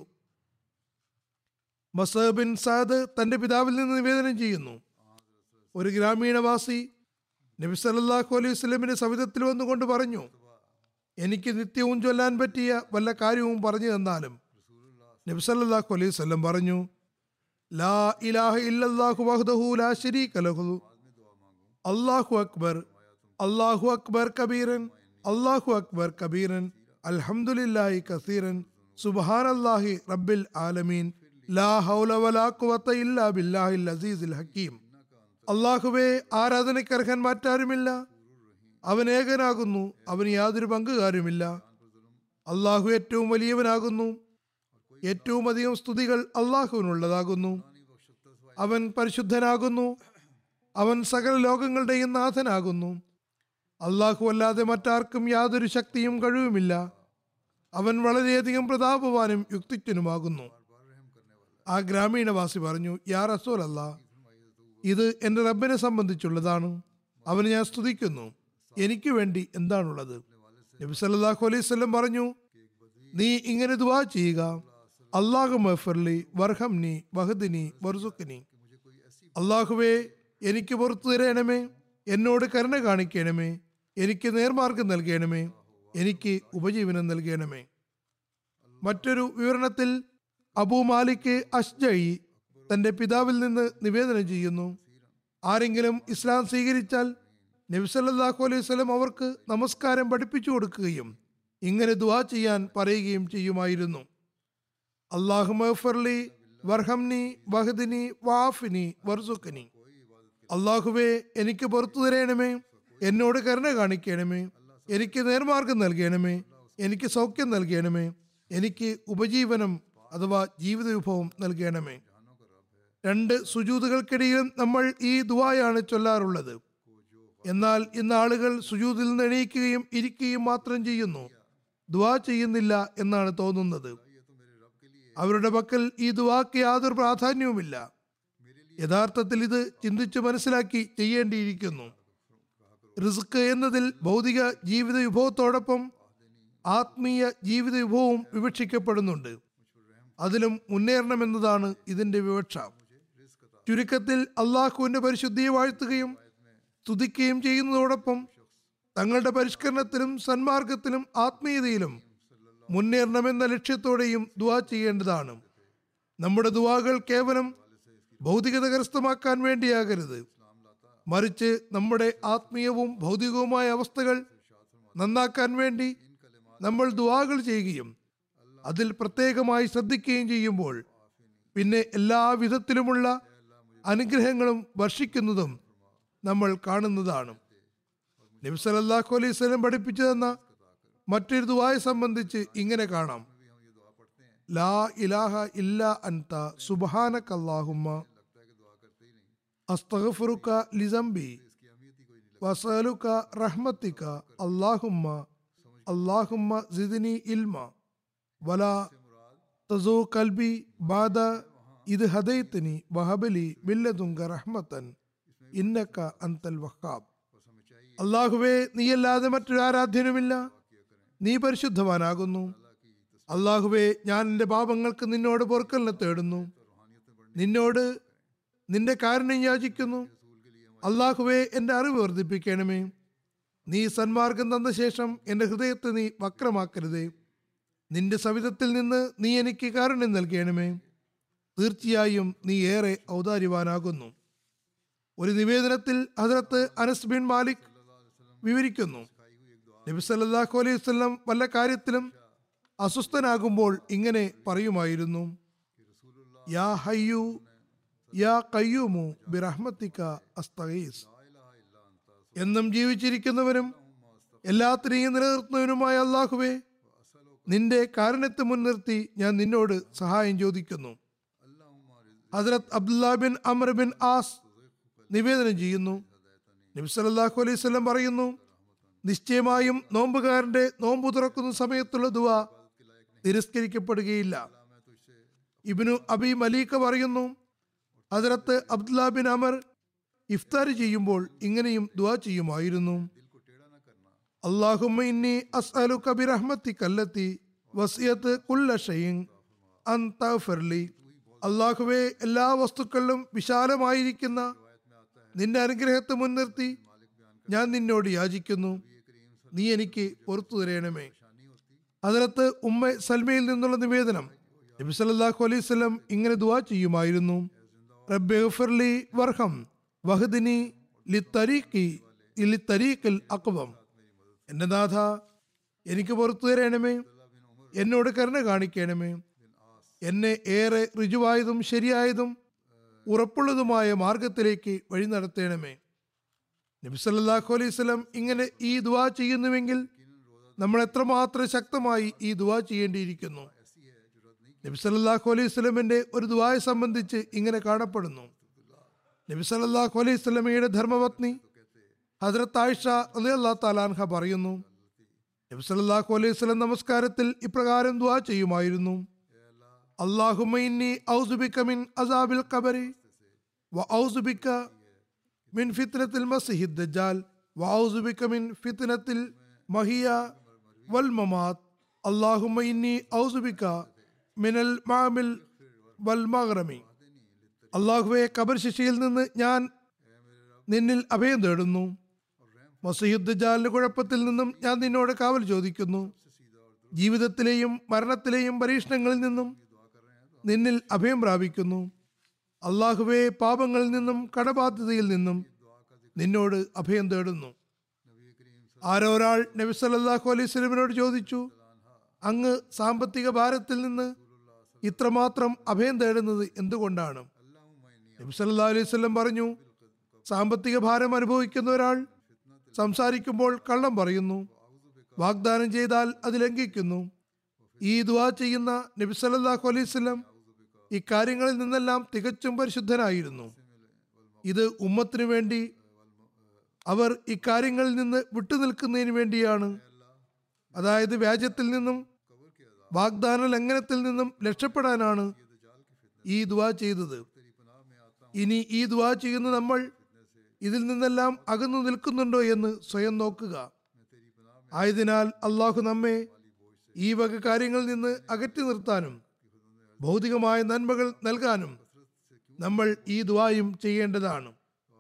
മസഹ് ബിൻ സാദ് തന്റെ പിതാവിൽ നിന്ന് നിവേദനം ചെയ്യുന്നു ഒരു ഗ്രാമീണവാസി നബി സല്ലല്ലാഹു അലൈഹി വസല്ലമിന്റെ സവിധത്തിൽ വന്നുകൊണ്ട് പറഞ്ഞു എനിക്ക് നിത്യവും ചൊല്ലാൻ പറ്റിയ വല്ല കാര്യവും പറഞ്ഞു തന്നാലും നബി സല്ലല്ലാഹു അലൈഹി വസല്ലം പറഞ്ഞു ലാ ഇലാഹ ഇല്ലല്ലാഹു വഹ്ദഹു ലാ ശരീക ലഹു അല്ലാഹു അക്ബർ അല്ലാഹു അക്ബർ കബീറൻ അല്ലാഹു അക്ബർ കബീറൻ അൽഹംദുലില്ലാഹി കസീറൻ സുബ്ഹാനല്ലാഹി റബ്ബിൽ ആലമീൻ ലാ ഹൗല വലാ ഖുവത ഇല്ലാ ബില്ലാഹിൽ അസീസിൽ ഹക്കീം അള്ളാഹുവേ ആരാധനയ്ക്ക് അർഹൻ മറ്റാരുമില്ല അവൻ ഏകനാകുന്നു അവന് യാതൊരു പങ്കുകാരുമില്ല അള്ളാഹു ഏറ്റവും വലിയവനാകുന്നു ഏറ്റവും അധികം സ്തുതികൾ അള്ളാഹുവിനുള്ളതാകുന്നു അവൻ പരിശുദ്ധനാകുന്നു അവൻ സകല ലോകങ്ങളുടെയും നാഥനാകുന്നു അള്ളാഹു അല്ലാതെ മറ്റാർക്കും യാതൊരു ശക്തിയും കഴിവുമില്ല അവൻ വളരെയധികം പ്രതാപവാനും യുക്തിജ്ഞനുമാകുന്നു ആ ഗ്രാമീണവാസി പറഞ്ഞു യാ റസൂൽ അല്ല ഇത് എൻ്റെ റബ്ബിനെ സംബന്ധിച്ചുള്ളതാണ് അവന് ഞാൻ സ്തുതിക്കുന്നു എനിക്ക് വേണ്ടി എന്താണുള്ളത് നബി സല്ലല്ലാഹു അലൈഹി വസല്ലം പറഞ്ഞു നീ ഇങ്ങനെ ദുആ ചെയ്യുക അള്ളാഹു മഫർലി വർഹംനി വഹദിനി വർസുഖനി അള്ളാഹുവേ എനിക്ക് പുറത്തു തരണമേ എന്നോട് കരുണ കാണിക്കണമേ എനിക്ക് നേർമാർഗം നൽകണമേ എനിക്ക് ഉപജീവനം നൽകണമേ മറ്റൊരു വിവരണത്തിൽ അബൂ മാലിക് അഷ്ജയി തന്റെ പിതാവിൽ നിന്ന് നിവേദനം ചെയ്യുന്നു ആരെങ്കിലും ഇസ്ലാം സ്വീകരിച്ചാൽ നബിസല്ലാഹു അലൈഹി സ്വലം അവർക്ക് നമസ്കാരം പഠിപ്പിച്ചു കൊടുക്കുകയും ഇങ്ങനെ ദുആ ചെയ്യാൻ പറയുകയും ചെയ്യുമായിരുന്നു അള്ളാഹു മഫർലി വർഹംനി വഹദിനി വാഫിനി വർസുഖനി അള്ളാഹുവേ എനിക്ക് പുറത്തു തരണമേ എന്നോട് കരുണ കാണിക്കണമേ എനിക്ക് നേർമാർഗം നൽകണമേ എനിക്ക് സൗഖ്യം നൽകണമേ എനിക്ക് ഉപജീവനം അഥവാ ജീവിത വിഭവം നൽകണമേ രണ്ട് സുജൂതുകൾക്കിടയിലും നമ്മൾ ഈ ദുവായാണ് ചൊല്ലാറുള്ളത് എന്നാൽ ഇന്ന് ആളുകൾ സുജൂതിൽ നിന്ന് എണീക്കുകയും ഇരിക്കുകയും മാത്രം ചെയ്യുന്നു ദുവാ ചെയ്യുന്നില്ല എന്നാണ് തോന്നുന്നത് അവരുടെ പക്കൽ ഈ ദുവാക്ക് യാതൊരു പ്രാധാന്യവുമില്ല യഥാർത്ഥത്തിൽ ഇത് ചിന്തിച്ചു മനസ്സിലാക്കി ചെയ്യേണ്ടിയിരിക്കുന്നു റിസ്ക് എന്നതിൽ ഭൗതിക ജീവിത വിഭവത്തോടൊപ്പം ആത്മീയ ജീവിത വിഭവവും വിവക്ഷിക്കപ്പെടുന്നുണ്ട് അതിലും മുന്നേറണമെന്നതാണ് ഇതിന്റെ വിവക്ഷ ചുരുക്കത്തിൽ അള്ളാഹുവിന്റെ പരിശുദ്ധിയെ വാഴ്ത്തുകയും സ്തുതിക്കുകയും ചെയ്യുന്നതോടൊപ്പം തങ്ങളുടെ പരിഷ്കരണത്തിലും സന്മാർഗത്തിലും ആത്മീയതയിലും മുന്നേറണമെന്ന ലക്ഷ്യത്തോടെയും ദുവാ ചെയ്യേണ്ടതാണ് നമ്മുടെ ദുവാകൾ കേവലം ഭൗതികത കരസ്ഥമാക്കാൻ വേണ്ടിയാകരുത് മറിച്ച് നമ്മുടെ ആത്മീയവും ഭൗതികവുമായ അവസ്ഥകൾ നന്നാക്കാൻ വേണ്ടി നമ്മൾ ദുവാകൾ ചെയ്യുകയും അതിൽ പ്രത്യേകമായി ശ്രദ്ധിക്കുകയും ചെയ്യുമ്പോൾ പിന്നെ എല്ലാ വിധത്തിലുമുള്ള അനുഗ്രഹങ്ങളും വർഷിക്കുന്നതും നമ്മൾ കാണുന്നതാണ് നബി സല്ലല്ലാഹു അലൈഹി വസല്ലം പഠിപ്പിച്ചു തന്ന മറ്റൊരു ദുആയെ സംബന്ധിച്ച് ഇങ്ങനെ കാണാം ലാ ഇലാഹ ഇല്ല അൻത സുബ്ഹാനക അല്ലാഹുമ്മ അസ്തഗ്ഫിറുക ലിസംബി വസലുക റഹ്മത്തിക അല്ലാഹുമ്മ അല്ലാഹുമ്മ സിദ്നി ഇൽമ വലാ തസൂ കൽബി ബാദ ഇത് ഹദൈത്തനി വഹബലി മില്ലതുങ്ക റഹ്മത്തൻ ഇന്നക്ക അന്തൽ വഹാബ് അള്ളാഹുവേ നീയല്ലാതെ മറ്റൊരു ആരാധ്യനുമില്ല നീ പരിശുദ്ധവാനാകുന്നു അള്ളാഹുവേ ഞാൻ എൻ്റെ പാപങ്ങൾക്ക് നിന്നോട് പൊറുക്കലിനെ തേടുന്നു നിന്നോട് നിന്റെ കാരുണ്യം യാചിക്കുന്നു അള്ളാഹുവേ എൻ്റെ അറിവ് വർദ്ധിപ്പിക്കണമേ നീ സന്മാർഗം തന്ന ശേഷം എൻ്റെ ഹൃദയത്തെ നീ വക്രമാക്കരുതേ നിന്റെ സവിധത്തിൽ നിന്ന് നീ എനിക്ക് കാരുണ്യം നൽകണമേ തീർച്ചയായും നീ ഏറെ ഔദാര്യവാനാകുന്നു ഒരു നിവേദനത്തിൽ ഹജറത്ത് അനസ് ബിൻ മാലിക് വിവരിക്കുന്നു നബി സല്ലല്ലാഹു അലൈഹി വസല്ലം വല്ല കാര്യത്തിലും അസ്വസ്ഥനാകുമ്പോൾ ഇങ്ങനെ പറയുമായിരുന്നു യാ ഹയ്യു യാ കയ്യൂമു ബിറഹ്മത്തിക അസ്തഗീസ് എന്നും ജീവിച്ചിരിക്കുന്നവനും എല്ലാത്തിനെയും നിലനിർത്തുന്നവനുമായ അള്ളാഹുവേ നിന്റെ കാരണത്തെ മുൻനിർത്തി ഞാൻ നിന്നോട് സഹായം ചോദിക്കുന്നു ഹസ്രത്ത് Abdullah bin Amr bin As നിവേദനം ചെയ്യുന്നു നബി സല്ലല്ലാഹു അലൈഹി വസല്ലം പറയുന്നു നിശ്ചയമായും നോമ്പുകാരന്റെ നോമ്പ് തുറക്കുന്ന സമയത്തുള്ള ദുവ തിരസ്കരിക്കപ്പെടുകയില്ല ഇബിനു അബി മലീക്ക പറയുന്നു ഹജറത്ത് അബ്ദുല്ല ബിൻ അമർ ഇഫ്താർ ചെയ്യുമ്പോൾ ഇങ്ങനെയും ദുആ ചെയ്യുമായിരുന്നു അള്ളാഹുമ്മ ഇന്നി അസ്അലുക ബിറഹ്മത്തിക അല്ലത്തി വസിയത്ത് കുല്ല ഷൈഇൻ അൻ തഗ്ഫിർലി അള്ളാഹുവെ എല്ലാ വസ്തുക്കളിലും വിശാലമായിരിക്കുന്ന നിന്റെ അനുഗ്രഹത്തെ മുൻനിർത്തി ഞാൻ നിന്നോട് യാചിക്കുന്നു നീ എനിക്ക് പുറത്തു തരയണമേ അതിനകത്ത് ഉമ്മ സൽമയിൽ നിന്നുള്ള നിവേദനം നബി സല്ലല്ലാഹു അലൈഹി വസല്ലം ഇങ്ങനെ ദുആ ചെയ്യുമായിരുന്നു റബ്ബി ഗഫിർലി വർഹം വഹദിനി ലിത്തരീഖി ലിത്തരീഖിൽ അക്വം എൻ്റെ നാഥ എനിക്ക് പുറത്തു തരണമേ എന്നോട് കരുണ കാണിക്കണമേ എന്നെ ഏറെ ഋജുവായതും ശരിയായതും ഉറപ്പുള്ളതുമായ മാർഗത്തിലേക്ക് വഴി നടത്തണമേ നബി സല്ലല്ലാഹു അലൈഹി വസല്ലം ഇങ്ങനെ ഈ ദുആ ചെയ്യുന്നുവെങ്കിൽ നമ്മൾ എത്രമാത്രം ശക്തമായി ഈ ദുആ ചെയ്യേണ്ടിയിരിക്കുന്നു നബി സല്ലല്ലാഹു അലൈഹി വസല്ലമിന്റെ ഒരു ദുആയെ സംബന്ധിച്ച് ഇങ്ങനെ കാണപ്പെടുന്നു നബി സല്ലല്ലാഹു അലൈഹി വസല്ലമയുടെ ധർമ്മപത്നി ഹസ്രത്ത് ആയിഷ റളിയല്ലാഹു തആലാൻഹ പറയുന്നു നബി സല്ലല്ലാഹു അലൈഹി വസല്ലം നമസ്കാരത്തിൽ ഇപ്രകാരം ദുആ ചെയ്യുമായിരുന്നു അല്ലാഹുമ്മ ഇന്നി ഔസുബിക മിൻ അസാബിൽ ഖബരി വ ഔസുബിക മിൻ ഫിത്നത്തിൽ മസിഹി ദജ്ജാൽ വ ഔസുബിക മിൻ ഫിത്നത്തിൽ മഹിയ വൽ മമാത് അല്ലാഹുമ്മ ഇന്നി ഔസുബിക മിനൽ മാമിൽ വൽ മഗ്റമി അള്ളാഹുവെ കബർ ശിക്ഷയിൽ നിന്ന് ഞാൻ നിന്നിൽ അഭയം തേടുന്നു മസീദ് കുഴപ്പത്തിൽ നിന്നും ഞാൻ നിന്നോട് കാവൽ ചോദിക്കുന്നു ജീവിതത്തിലെയും മരണത്തിലെയും പരീക്ഷണങ്ങളിൽ നിന്നും നിന്നിൽ അഭയം പ്രാപിക്കുന്നു അള്ളാഹുവെ പാപങ്ങളിൽ നിന്നും കടബാധ്യതയിൽ നിന്നും നിന്നോട് അഭയം തേടുന്നു ആരോ ഒരാൾ നബി സല്ലല്ലാഹു അലൈഹി സ്വലമിനോട് ചോദിച്ചു അങ്ങ് സാമ്പത്തിക ഭാരത്തിൽ നിന്ന് ഇത്രമാത്രം അഭയം തേടുന്നത് എന്തുകൊണ്ടാണ് നബി സല്ലല്ലാഹു അലൈഹി വസല്ലം പറഞ്ഞു സാമ്പത്തിക ഭാരം അനുഭവിക്കുന്ന ഒരാൾ സംസാരിക്കുമ്പോൾ കള്ളം പറയുന്നു വാഗ്ദാനം ചെയ്താൽ അത് ലംഘിക്കുന്നു ഈ ദുആ ചെയ്യുന്ന നബി സല്ലല്ലാഹു അലൈഹി വസല്ലം ഇക്കാര്യങ്ങളിൽ നിന്നെല്ലാം തികച്ചും പരിശുദ്ധനായിരുന്നു ഇത് ഉമ്മത്തിനു വേണ്ടി അവർ ഇക്കാര്യങ്ങളിൽ നിന്ന് വിട്ടുനിൽക്കുന്നതിന് വേണ്ടിയാണ് അതായത് വ്യാജത്തിൽ നിന്നും വാഗ്ദാന ലംഘനത്തിൽ നിന്നും രക്ഷപ്പെടാനാണ് ഈ ദുആ ചെയ്തത് ഇനി ഈ ദുആ ചെയ്യുന്ന നമ്മൾ ഇതിൽ നിന്നെല്ലാം അകന്നു നിൽക്കുന്നുണ്ടോ എന്ന് സ്വയം നോക്കുക ആയതിനാൽ അള്ളാഹു നമ്മെ ഈ വക കാര്യങ്ങളിൽ നിന്ന് അകറ്റി നിർത്താനും ഭൗതികമായ നന്മകൾ നൽകാനും നമ്മൾ ഈ ദുആയും ചെയ്യേണ്ടതാണ്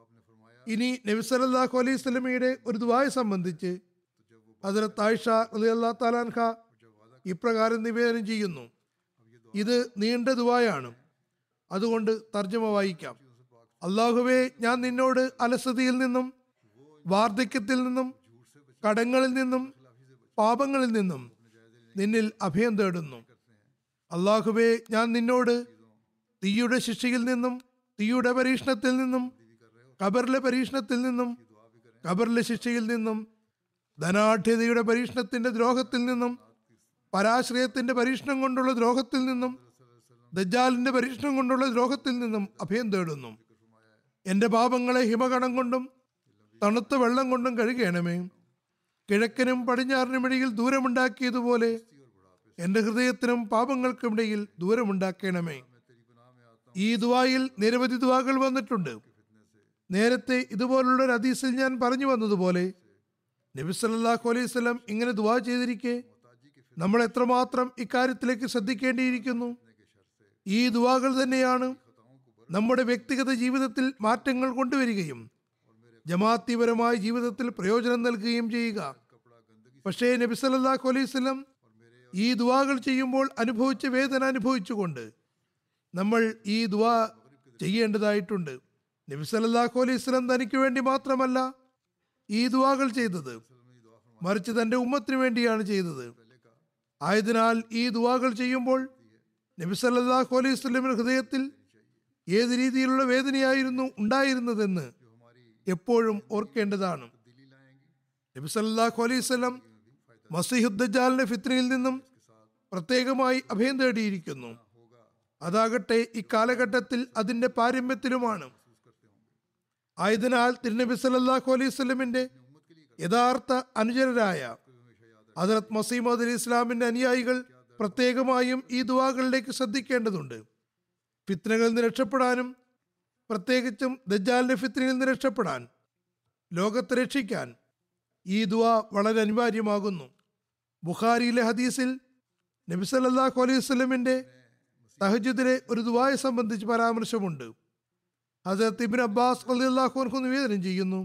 ഇനി നബി സല്ലല്ലാഹു അലൈഹി സ്വലമയുടെ ഒരു ദുആയെ സംബന്ധിച്ച് ഹസരത്ത് ആയിഷ റളിയല്ലാഹു തആലാൻഹ ഇപ്രകാരം നിവേദനം ചെയ്യുന്നു ഇത് നീണ്ട ദുആയാണ് അതുകൊണ്ട് തർജ്ജമ വായിക്കാം അള്ളാഹുവെ ഞാൻ നിന്നോട് അലസതയിൽ നിന്നും വാർദ്ധക്യത്തിൽ നിന്നും കടങ്ങളിൽ നിന്നും പാപങ്ങളിൽ നിന്നും നിന്നിൽ അഭയം തേടുന്നു അള്ളാഹുവെ ഞാൻ നിന്നോട് തീയുടെ ശിക്ഷയിൽ നിന്നും തീയുടെ പരീക്ഷണത്തിൽ നിന്നും ഖബറിലെ പരീക്ഷണത്തിൽ നിന്നും ഖബറിലെ ശിക്ഷയിൽ നിന്നും ധനാഠ്യതയുടെ പരീക്ഷണത്തിന്റെ ദ്രോഹത്തിൽ നിന്നും പരാശ്രയത്തിന്റെ പരീക്ഷണം കൊണ്ടുള്ള ദ്രോഹത്തിൽ നിന്നും ദജ്ജാലിന്റെ പരീക്ഷണം കൊണ്ടുള്ള ദ്രോഹത്തിൽ നിന്നും അഭയം തേടുന്നു എന്റെ പാപങ്ങളെ ഹിമകണം കൊണ്ടും തണുത്ത വെള്ളം കൊണ്ടും കഴുകണമേ കിഴക്കനും പടിഞ്ഞാറിനും ഇടയിൽ ദൂരമുണ്ടാക്കിയതുപോലെ എന്റെ ഹൃദയത്തിനും പാപങ്ങൾക്കുമിടയിൽ ദൂരമുണ്ടാക്കണമേ ഈ ദുവായിൽ നിരവധി ദുവാകൾ വന്നിട്ടുണ്ട് നേരത്തെ ഇതുപോലുള്ള ഒരു ഹദീസിൽ ഞാൻ പറഞ്ഞു വന്നതുപോലെ നബി സല്ലല്ലാഹു അലൈഹി വസല്ലം ഇങ്ങനെ ദുവാ ചെയ്തിരിക്കെ നമ്മൾ എത്രമാത്രം ഇക്കാര്യത്തിലേക്ക് ശ്രദ്ധിക്കേണ്ടിയിരിക്കുന്നു ഈ ദുവാകൾ തന്നെയാണ് നമ്മുടെ വ്യക്തിഗത ജീവിതത്തിൽ മാറ്റങ്ങൾ കൊണ്ടുവരികയും ജമാഅത്തിപരമായ ജീവിതത്തിൽ പ്രയോജനം നൽകുകയും ചെയ്യുക പക്ഷേ നബി സല്ലല്ലാഹു അലൈഹി വസല്ലം ഈ ദുവാകൾ ചെയ്യുമ്പോൾ അനുഭവിച്ച വേദന അനുഭവിച്ചുകൊണ്ട് നമ്മൾ ഈ ദുവാ ചെയ്യേണ്ടതായിട്ടുണ്ട് നബി സല്ലല്ലാഹു അലൈഹി വസല്ലം തനിക്ക് വേണ്ടി മാത്രമല്ല ഈ ദുവാകൾ ചെയ്തത് മറിച്ച് തന്റെ ഉമ്മത്തിന് വേണ്ടിയാണ് ചെയ്തത് ആയതിനാൽ ഈ ദുവാകൾ ചെയ്യുമ്പോൾ നബി സല്ലല്ലാഹു അലൈഹി വസല്ലമിന്റെ ഹൃദയത്തിൽ ഏത് രീതിയിലുള്ള വേദനയായിരുന്നു ഉണ്ടായിരുന്നതെന്ന് എപ്പോഴും ഓർക്കേണ്ടതാണ് നബി സല്ലല്ലാഹു അലൈഹി വസല്ലം മസീഹുദ്ദജാലിന്റെ ഫിത്നയിൽ നിന്നും പ്രത്യേകമായി അഭയം തേടിയിരിക്കുന്നു അതാകട്ടെ ഇക്കാലഘട്ടത്തിൽ അതിന്റെ പാരമ്യത്തിലുമാണ് ആയതിനാൽ തിരുനബി സല്ലല്ലാഹു അലൈഹി വസല്ലമിന്റെ യഥാർത്ഥ അനുചരരായ ഹജറത് മസീമദ് അലി ഇസ്ലാമിന്റെ അനുയായികൾ പ്രത്യേകമായും ഈ ദുവാകളിലേക്ക് ശ്രദ്ധിക്കേണ്ടതുണ്ട് ഫിത്നകളിൽ നിന്ന് രക്ഷപ്പെടാനും പ്രത്യേകിച്ചും ദജ്ജാലിന്റെ ഫിത്നയിൽ നിന്ന് രക്ഷപ്പെടാൻ ലോകത്തെ രക്ഷിക്കാൻ ഈ ദുവ വളരെ അനിവാര്യമാകുന്നു ബുഖാരിയിലെ ഹദീസിൽ നബി സല്ലല്ലാഹു അലൈഹി വസല്ലമിന്റെ തഹജുദിലെ ഒരു ദുവായെ സംബന്ധിച്ച് പരാമർശമുണ്ട് ഹസരത്ത് ഇബിൻ അബ്ബാസ് റളിയല്ലാഹു അൻഹു നിവേദനം ചെയ്യുന്നു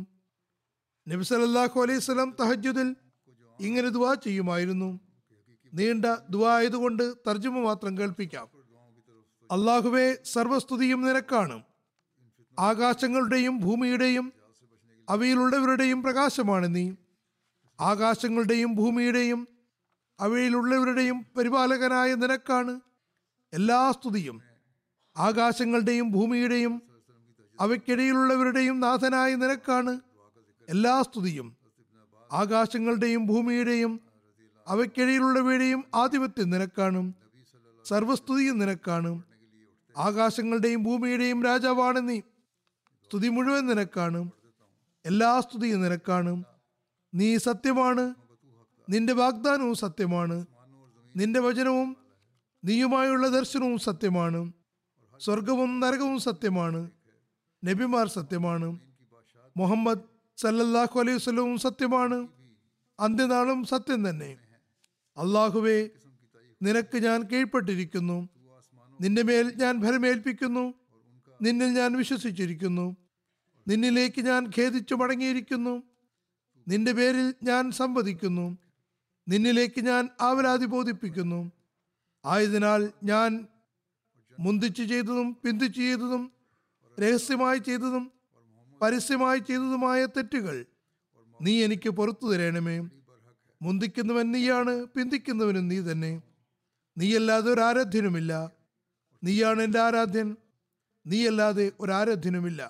നബി സല്ലല്ലാഹു അലൈഹി വസല്ലം തഹജുദിൽ ഇങ്ങനെ ദുവാ ചെയ്യുമായിരുന്നു നീണ്ട ദുവാ ആയതുകൊണ്ട് തർജ്ജമ മാത്രം കേൾപ്പിക്കാം അള്ളാഹുവെ സർവസ്തുതിയും നിനക്കാണ് ആകാശങ്ങളുടെയും ഭൂമിയുടെയും അവയിലുള്ളവരുടെയും പ്രകാശമാണ് നീ ആകാശങ്ങളുടെയും ഭൂമിയുടെയും അവയിലുള്ളവരുടെയും പരിപാലകനായ നിനക്കാണ് എല്ലാ സ്തുതിയും ആകാശങ്ങളുടെയും ഭൂമിയുടെയും അവയ്ക്കിടയിലുള്ളവരുടെയും നാഥനായ നിനക്കാണ് എല്ലാ സ്തുതിയും ആകാശങ്ങളുടെയും ഭൂമിയുടെയും അവയ്ക്കിടയിലുള്ളവയുടെയും ആധിപത്യം നിനക്കാണ് സർവസ്തുതിയും നിനക്കാണ് ആകാശങ്ങളുടെയും ഭൂമിയുടെയും രാജാവാണ് നീ സ്തുതി മുഴുവൻ നിനക്കാണ് എല്ലാ സ്തുതിയും നിനക്കാണ് നീ സത്യമാണ് നിന്റെ വാഗ്ദാനവും സത്യമാണ് നിന്റെ വചനവും നീയുമായുള്ള ദർശനവും സത്യമാണ് സ്വർഗവും നരകവും സത്യമാണ് നബിമാർ സത്യമാണ് മുഹമ്മദ് സല്ലല്ലാഹു അലൈഹി വസല്ലവും സത്യമാണ് അന്ത്യനാളും സത്യം തന്നെ അള്ളാഹുവെ നിനക്ക് ഞാൻ കീഴ്പ്പെട്ടിരിക്കുന്നു നിന്റെ മേൽ ഞാൻ ഭരമേൽപ്പിക്കുന്നു നിന്നിൽ ഞാൻ വിശ്വസിച്ചിരിക്കുന്നു നിന്നിലേക്ക് ഞാൻ ഖേദിച്ചു മടങ്ങിയിരിക്കുന്നു നിന്റെ പേരിൽ ഞാൻ സംവദിക്കുന്നു നിന്നിലേക്ക് ഞാൻ ആവലാതി ബോധിപ്പിക്കുന്നു ആയതിനാൽ ഞാൻ മുന്തിച്ചു ചെയ്തതും പിന്തിച്ചു ചെയ്തതും രഹസ്യമായി ചെയ്തതും പരസ്യമായി ചെയ്തതുമായ തെറ്റുകൾ നീ എനിക്ക് പുറത്തു തരണമേ മുന്തിക്കുന്നവൻ നീയാണ് പിന്തിക്കുന്നവനും നീ തന്നെ നീയല്ലാതെ ഒരു ആരാധ്യനുമില്ല നീയാണ് എൻ്റെ ആരാധ്യൻ നീയല്ലാതെ ഒരു ആരാധ്യനുമില്ല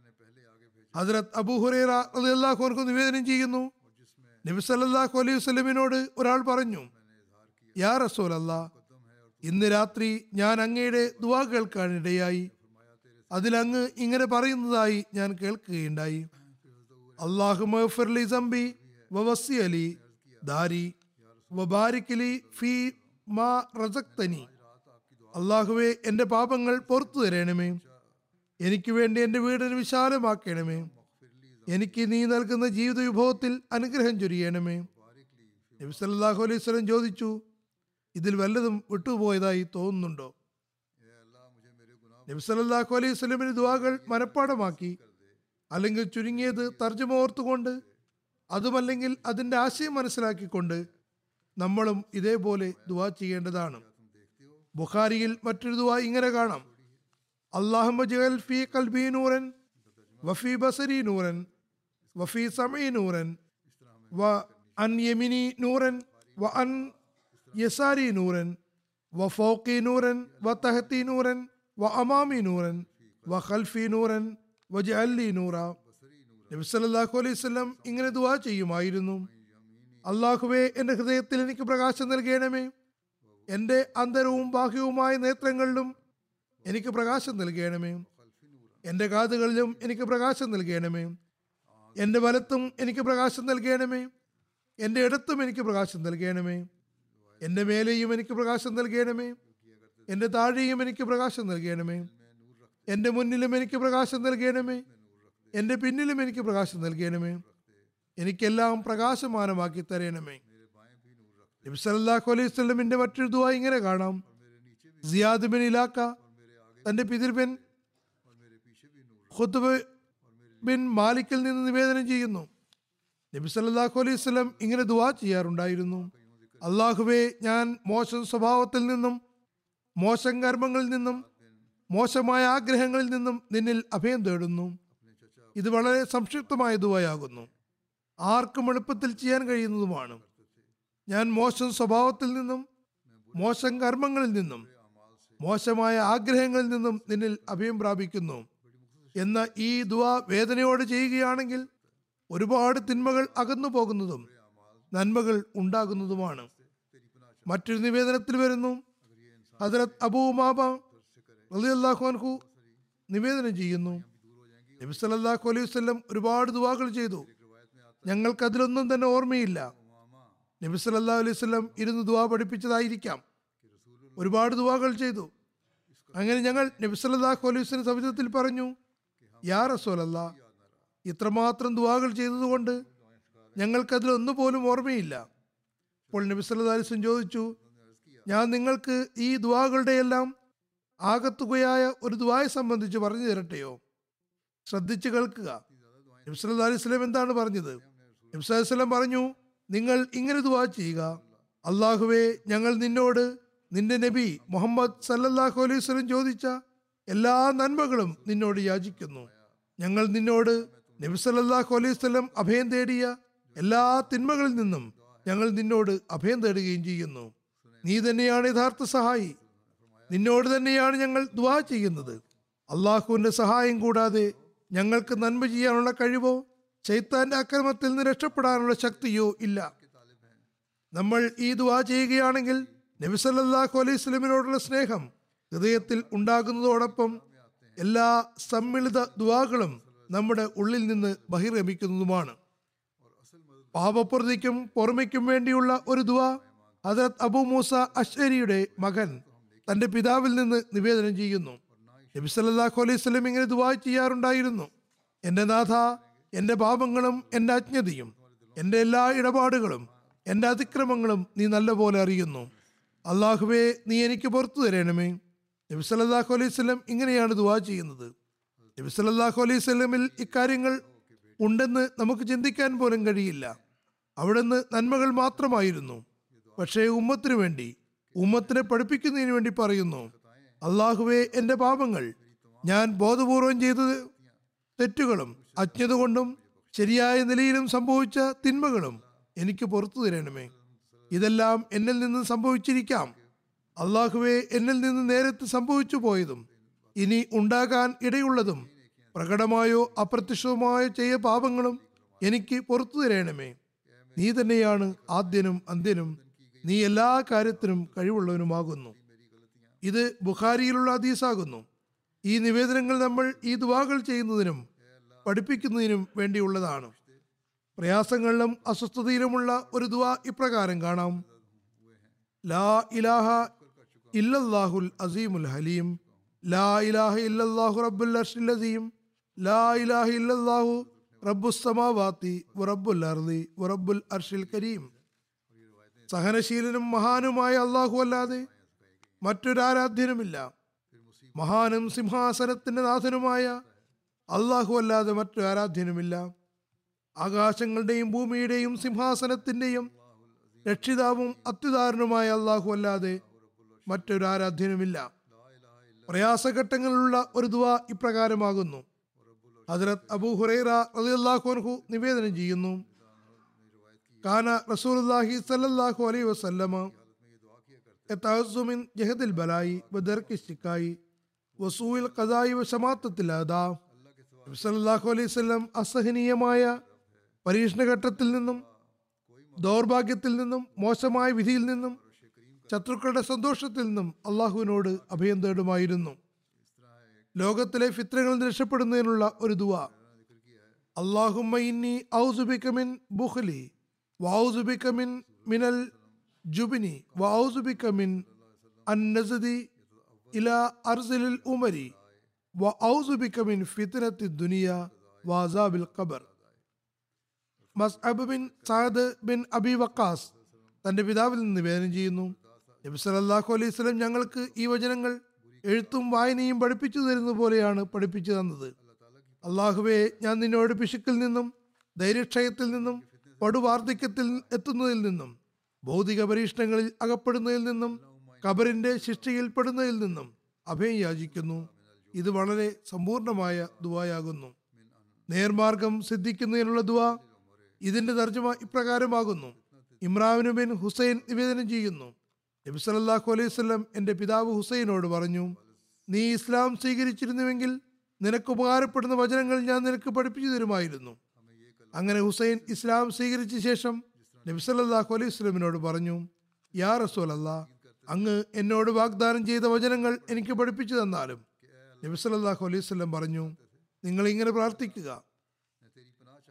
ഹജറത് അബൂഹുറേറ റളിയല്ലാഹു അൻഹു നിവേദനം ചെയ്യുന്നു നബി സല്ലല്ലാഹു അലൈഹി വസല്ലമിനോട് ഒരാൾ പറഞ്ഞു യാ റസൂൽ അല്ലാ ഇന്ന് രാത്രി ഞാൻ അങ്ങയുടെ ദുവാ കേൾക്കാനിടയായി അതിലങ്ങ് ഇങ്ങനെ പറയുന്നതായി ഞാൻ കേൾക്കുകയുണ്ടായി അള്ളാഹു മഗ്ഫിർലി സംബി വവസ്സി അലി ദാരി വബാരിക്കലി ഫി മാ റസക്തനി അള്ളാഹുവെ എൻ്റെ പാപങ്ങൾ പുറത്തു തരണമേ എനിക്ക് വേണ്ടി എൻ്റെ വീടിന് വിശാലമാക്കണമേ എനിക്ക് നീ നൽകുന്ന ജീവിത വിഭവത്തിൽ അനുഗ്രഹം ചൊരിയണമേ നബി സല്ലല്ലാഹു അലൈഹി വസല്ലം ചോദിച്ചു ഇതിൽ വല്ലതും വിട്ടുപോയതായി തോന്നുന്നുണ്ടോ നബി സല്ലല്ലാഹു അലൈഹി വസല്ലമിന് ദുആകൾ മനഃപ്പാടമാക്കി അല്ലെങ്കിൽ ചുരുങ്ങിയത് തർജ്ജമ ഓർത്തുകൊണ്ട് അതുമല്ലെങ്കിൽ അതിൻ്റെ ആശയം മനസ്സിലാക്കിക്കൊണ്ട് നമ്മളും ഇതേപോലെ ദുആ ചെയ്യേണ്ടതാണ് ബുഖാരിയിൽ മറ്റൊരു ദുആ ഇങ്ങനെ കാണാം അള്ളാഹുമ്മ ജഅൽ ഫീ ഖൽബി നൂറൻ വഫീ ബസരി നൂറൻ വഫീ സമീ നൂറൻ വ അൻ യമിനി നൂറൻ വ അൻ യസാരി നൂറൻ വ ഫൗഖി നൂറൻ വ തഹത്തി നൂറൻ വ അമാമി നൂറൻ വ ഖൽഫി നൂറൻ വ ജഅല്ലി നൂറ നബി സല്ലല്ലാഹു അലൈഹി വസല്ലം ഇങ്ങനെ ദുആ ചെയ്യുമായിരുന്നു അള്ളാഹുവെ എൻ്റെ ഹൃദയത്തിൽ എനിക്ക് പ്രകാശം നൽകണമേ എൻ്റെ അന്തരവും ബാഹ്യവുമായ നേത്രങ്ങളിലും എനിക്ക് പ്രകാശം നൽകണമേ എൻ്റെ കാതുകളിലും എനിക്ക് പ്രകാശം നൽകണമേ എൻ്റെ വലത്തും എനിക്ക് പ്രകാശം നൽകണമേ എൻ്റെ ഇടത്തും എനിക്ക് പ്രകാശം നൽകണമേ എൻ്റെ മേലെയും എനിക്ക് പ്രകാശം നൽകണമേ എൻ്റെ താഴെയും എനിക്ക് പ്രകാശം നൽകണമേ എൻ്റെ മുന്നിലും എനിക്ക് പ്രകാശം നൽകണമേ എൻ്റെ പിന്നിലും എനിക്ക് പ്രകാശം നൽകണമേ എനിക്കെല്ലാം പ്രകാശമാനമാക്കി തരണമേ നബി സല്ലല്ലാഹു അലൈഹി വസല്ലമിന്റെ മറ്റൊരു ദുആ ഇങ്ങനെ കാണാം സിയാദ് ബിൻ ഇലാക്ക തന്റെ പിതൃബൻ ഖുത്ബ് ബിൻ മാലിക്കിൽ നിന്ന് നിവേദനം ചെയ്യുന്നു നബി സല്ലല്ലാഹു അലൈഹി വസല്ലം ഇങ്ങനെ ദുആ ചെയ്യാറുണ്ടായിരുന്നു അള്ളാഹുവെ ഞാൻ മോശം സ്വഭാവത്തിൽ നിന്നും മോശം കർമ്മങ്ങളിൽ നിന്നും മോശമായ ആഗ്രഹങ്ങളിൽ നിന്നും നിന്നിൽ അഭയം തേടുന്നു ഇത് വളരെ സംക്ഷിപ്തമായ ദുവയാകുന്നു ആർക്കും എളുപ്പത്തിൽ ചെയ്യാൻ കഴിയുന്നതുമാണ് ഞാൻ മോശം സ്വഭാവത്തിൽ നിന്നും മോശം കർമ്മങ്ങളിൽ നിന്നും മോശമായ ആഗ്രഹങ്ങളിൽ നിന്നും നിന്നിൽ അഭയം പ്രാപിക്കുന്നു എന്ന ഈ ദുവ വേദനയോടെ ചെയ്യുകയാണെങ്കിൽ ഒരുപാട് തിന്മകൾ അകന്നു പോകുന്നതും നന്മകൾ ഉണ്ടാകുന്നതുമാണ് മറ്റൊരു നിവേദനത്തിൽ വരുന്നു ഹജറത് അബൂ മാബ റളിയല്ലാഹു അൻഹു നിവേദനം ചെയ്യുന്നു നബി സല്ലല്ലാഹു അലൈഹി വസല്ലം ഒരുപാട് ദുവാകൾ ചെയ്തു ഞങ്ങൾക്ക് അതിലൊന്നും തന്നെ ഓർമ്മയില്ല നബി സല്ലല്ലാഹു അലൈഹി വസല്ലം ഇരുന്ന് ദുവാ പഠിപ്പിച്ചതായിരിക്കാം ഒരുപാട് ദുവാകൾ ചെയ്തു അങ്ങനെ ഞങ്ങൾ നബി സല്ലല്ലാഹു അലൈഹി വസല്ലം സവിധത്തിൽ പറഞ്ഞു യാ റസൂലല്ലാ ഇത്രമാത്രം ദുവാകൾ ചെയ്തതുകൊണ്ട് ഞങ്ങൾക്കതിൽ ഒന്നു പോലും ഓർമ്മയില്ല അപ്പോൾ നബി സല്ലല്ലാഹു അലൈഹി വസല്ലം ചോദിച്ചു ഞാൻ നിങ്ങൾക്ക് ഈ ദുവാകളുടെ എല്ലാം ആകത്തുകയായ ഒരു ദുവായെ സംബന്ധിച്ച് പറഞ്ഞു തരട്ടെയോ ശ്രദ്ധിച്ചു കേൾക്കുക നബി സല്ലല്ലാഹു അലൈഹി വസല്ലം എന്താണ് പറഞ്ഞത് നബി സല്ലല്ലാഹു അലൈഹി വസല്ലം പറഞ്ഞു നിങ്ങൾ ഇങ്ങനെ ദുവാ ചെയ്യുക അള്ളാഹുവേ ഞങ്ങൾ നിന്നോട് നിന്റെ നബി മുഹമ്മദ് സല്ലല്ലാഹു അലൈഹി വസല്ലം ചോദിച്ച എല്ലാ നന്മകളും നിന്നോട് യാചിക്കുന്നു ഞങ്ങൾ നിന്നോട് നബി സല്ലല്ലാഹു അലൈഹി വസല്ലം അഭയം തേടിയ എല്ലാ തിന്മകളിൽ നിന്നും ഞങ്ങൾ നിന്നോട് അഭയം തേടുകയും ചെയ്യുന്നു നീ തന്നെയാണ് യഥാർത്ഥ സഹായി നിന്നോട് തന്നെയാണ് ഞങ്ങൾ ദുവാ ചെയ്യുന്നത് അള്ളാഹുവിന്റെ സഹായം കൂടാതെ ഞങ്ങൾക്ക് നന്മ ചെയ്യാനുള്ള കഴിവോ ചൈത്താന്റെ അക്രമത്തിൽ നിന്ന് രക്ഷപ്പെടാനുള്ള ശക്തിയോ ഇല്ല നമ്മൾ ഈ ദുവാ ചെയ്യുകയാണെങ്കിൽ നബി സല്ലല്ലാഹു അലൈഹി സ്വലമിനോടുള്ള സ്നേഹം ഹൃദയത്തിൽ ഉണ്ടാകുന്നതോടൊപ്പം എല്ലാ സമ്മിളിത ദുവാകളും നമ്മുടെ ഉള്ളിൽ നിന്ന് ബഹിർഗമിക്കുന്നതുമാണ് പാപപ്രതിക്കും പുറമയ്ക്കും വേണ്ടിയുള്ള ഒരു ദുവാ ഹജറത് അബു മൂസ അഷ്അരിയുടെ മകൻ തന്റെ പിതാവിൽ നിന്ന് നിവേദനം ചെയ്യുന്നു നബി സല്ലല്ലാഹു അലൈഹി വസല്ലം ഇങ്ങനെ ദുവാ ചെയ്യാറുണ്ടായിരുന്നു എൻ്റെ നാഥ എൻ്റെ പാപങ്ങളും എൻ്റെ അജ്ഞതയും എൻ്റെ എല്ലാ ഇടപാടുകളും എൻ്റെ അതിക്രമങ്ങളും നീ നല്ലപോലെ അറിയുന്നു അള്ളാഹുവേ നീ എനിക്ക് പുറത്തു തരണമേ നബി സല്ലല്ലാഹു അലൈഹി വസല്ലം ഇങ്ങനെയാണ് ദുവാ ചെയ്യുന്നത് നബി സല്ലല്ലാഹു അലൈഹി വസല്ലമിൽ ഇക്കാര്യങ്ങൾ ഉണ്ടെന്ന് നമുക്ക് ചിന്തിക്കാൻ പോലും കഴിയില്ല അവിടുന്ന് നന്മകൾ മാത്രമായിരുന്നു പക്ഷേ ഉമ്മത്തിനു വേണ്ടി ഉമ്മത്തിനെ പഠിപ്പിക്കുന്നതിന് വേണ്ടി പറയുന്നു അള്ളാഹുവെ എൻ്റെ പാപങ്ങൾ ഞാൻ ബോധപൂർവം ചെയ്തത് തെറ്റുകളും അജ്ഞത കൊണ്ടും ശരിയായ നിലയിലും സംഭവിച്ച തിന്മകളും എനിക്ക് പുറത്തു തരണമേ ഇതെല്ലാം എന്നിൽ നിന്ന് സംഭവിച്ചിരിക്കാം അള്ളാഹുവെ എന്നിൽ നിന്ന് നേരത്തെ സംഭവിച്ചു പോയതും ഇനി ഉണ്ടാകാൻ ഇടയുള്ളതും പ്രകടമായോ അപ്രത്യക്ഷമായോ ചെയ്ത പാപങ്ങളും എനിക്ക് പുറത്തു തരണമേ നീ തന്നെയാണ് ആദ്യനും അന്ത്യനും നീ എല്ലാ കാര്യത്തിനും കഴിവുള്ളവനുമാകുന്നു ഇത് ബുഖാരിയിലുള്ള ഹദീസാകുന്നു ഈ നിവേദനങ്ങൾ നമ്മൾ ഈ ദുവാകൾ ചെയ്യുന്നതിനും പഠിപ്പിക്കുന്നതിനും വേണ്ടിയുള്ളതാണ് പ്രയാസങ്ങളിലും അസ്വസ്ഥതയിലുമുള്ള ഒരു ദുവാ ഇപ്രകാരം കാണാം ലാ ഇലാഹ ഇല്ലല്ലാഹുൽ അസീമുൽ ഹലീം ലാ ഇലാഹ ഇല്ലല്ലാഹു റബ്ബുൽ അർഷിൽ അസീം ലാ ഇലാഹ ഇല്ലല്ലാഹു റബ്ബുസ് സമാവാത്തി വറബ്ബുൽ അർദി വറബ്ബുൽ അർഷിൽ കരീം സഹനശീലനും മഹാനുമായ അള്ളാഹു അല്ലാതെ മറ്റൊരാരാധ്യനുമില്ല മഹാനും സിംഹാസനത്തിന്റെ നാഥനുമായ അള്ളാഹു അല്ലാതെ മറ്റൊരു ആരാധ്യനുമില്ല ആകാശങ്ങളുടെയും ഭൂമിയുടെയും സിംഹാസനത്തിന്റെയും രക്ഷിതാവും അത്യുദാരനുമായ അള്ളാഹു അല്ലാതെ മറ്റൊരു ആരാധ്യനുമില്ല പ്രയാസഘട്ടങ്ങളിലുള്ള ഒരു ദുവ ഇപ്രകാരമാകുന്നു ഹജറത് അബൂ ഹുറൈറ റളിയല്ലാഹു അൻഹു നിവേദനം ചെയ്യുന്നു കാന റസൂലുള്ളാഹി സ്വല്ലല്ലാഹു അലൈഹി വസല്ലമ യതഅസ്സു മിൻ ജഹദിൽ ബലായി വദർക്കി ശിക്കായി വസൂയിൽ ഖദായി വശമാത്തത്തിൽ അദാ നബി സല്ലല്ലാഹു അലൈഹി വസല്ലം അസഹനീയമായ പരീക്ഷണഘട്ടത്തിൽ നിന്നും ദൗർഭാഗ്യത്തിൽ നിന്നും മോശമായ വിധിയിൽ നിന്നും ശത്രുക്കളുടെ സന്തോഷത്തിൽ നിന്നും അള്ളാഹുവിനോട് അഭയം തേടുമായിരുന്നു ലോകത്തിലെ ഫിത്രകളിൽ നിന്ന് രക്ഷപ്പെടുന്നതിനുള്ള ഒരു ദുവ അള്ളാഹുമ്മ ഇന്നി ഔസുബിക മിൻ ബുഖ്ലി വഔസുബിക മിൻ മിനൽ ജുബിനി വഔസുബിക മിൻ അന്നസദി ഇല അർസലിൽ ഉമരി വഔസുബിക മിൻ ഫിത്നത്തി ദുനിയ വാസാബിൽ ഖബർ Musab bin Saad bin Abi Waqqas തന്റെ പിതാവിൽ നിന്ന് നിവേദനം ചെയ്യുന്നു നബി സല്ലല്ലാഹു അലൈഹി വസല്ലം ഞങ്ങൾക്ക് ഈ വചനങ്ങൾ എഴുത്തും വായനയും പഠിപ്പിച്ചു തരുന്നത് പോലെയാണ് പഠിപ്പിച്ചു തന്നത് അള്ളാഹുവെ ഞാൻ നിന്നോട് പിശുക്കിൽ നിന്നും ധൈര്യക്ഷയത്തിൽ നിന്നും പടുവാർദ്ധക്യത്തിൽ എത്തുന്നതിൽ നിന്നും ഭൗതിക പരീക്ഷണങ്ങളിൽ അകപ്പെടുന്നതിൽ നിന്നും കബറിന്റെ ശിക്ഷയിൽപ്പെടുന്നതിൽ നിന്നും അഭയം യാചിക്കുന്നു ഇത് വളരെ സമ്പൂർണമായ ദുവായാകുന്നു നേർമാർഗം സിദ്ധിക്കുന്നതിനുള്ള ദുവ ഇതിന്റെ തർജ്ജമ ഇപ്രകാരമാകുന്നു ഇമ്രാവിനു ബിൻ ഹുസൈൻ നിവേദനം ചെയ്യുന്നു നബി സല്ലല്ലാഹു അലൈഹി വസല്ലം എൻ്റെ പിതാവ് ഹുസൈനോട് പറഞ്ഞു നീ ഇസ്ലാം സ്വീകരിച്ചിരുന്നുവെങ്കിൽ നിനക്ക് ഉപകാരപ്പെടുന്ന വചനങ്ങൾ ഞാൻ നിനക്ക് പഠിപ്പിച്ചു തരുമായിരുന്നു അങ്ങനെ ഹുസൈൻ ഇസ്ലാം സ്വീകരിച്ച ശേഷം നബി സല്ലല്ലാഹു അലൈഹി വസല്ലമിനോട് പറഞ്ഞു യാ റസൂൽ അങ്ങ് എന്നോട് വാഗ്ദാനം ചെയ്ത വചനങ്ങൾ എനിക്ക് പഠിപ്പിച്ചു തന്നാലും നബി സല്ലല്ലാഹു അലൈഹി വസല്ലം പറഞ്ഞു നിങ്ങൾ ഇങ്ങനെ പ്രാർത്ഥിക്കുക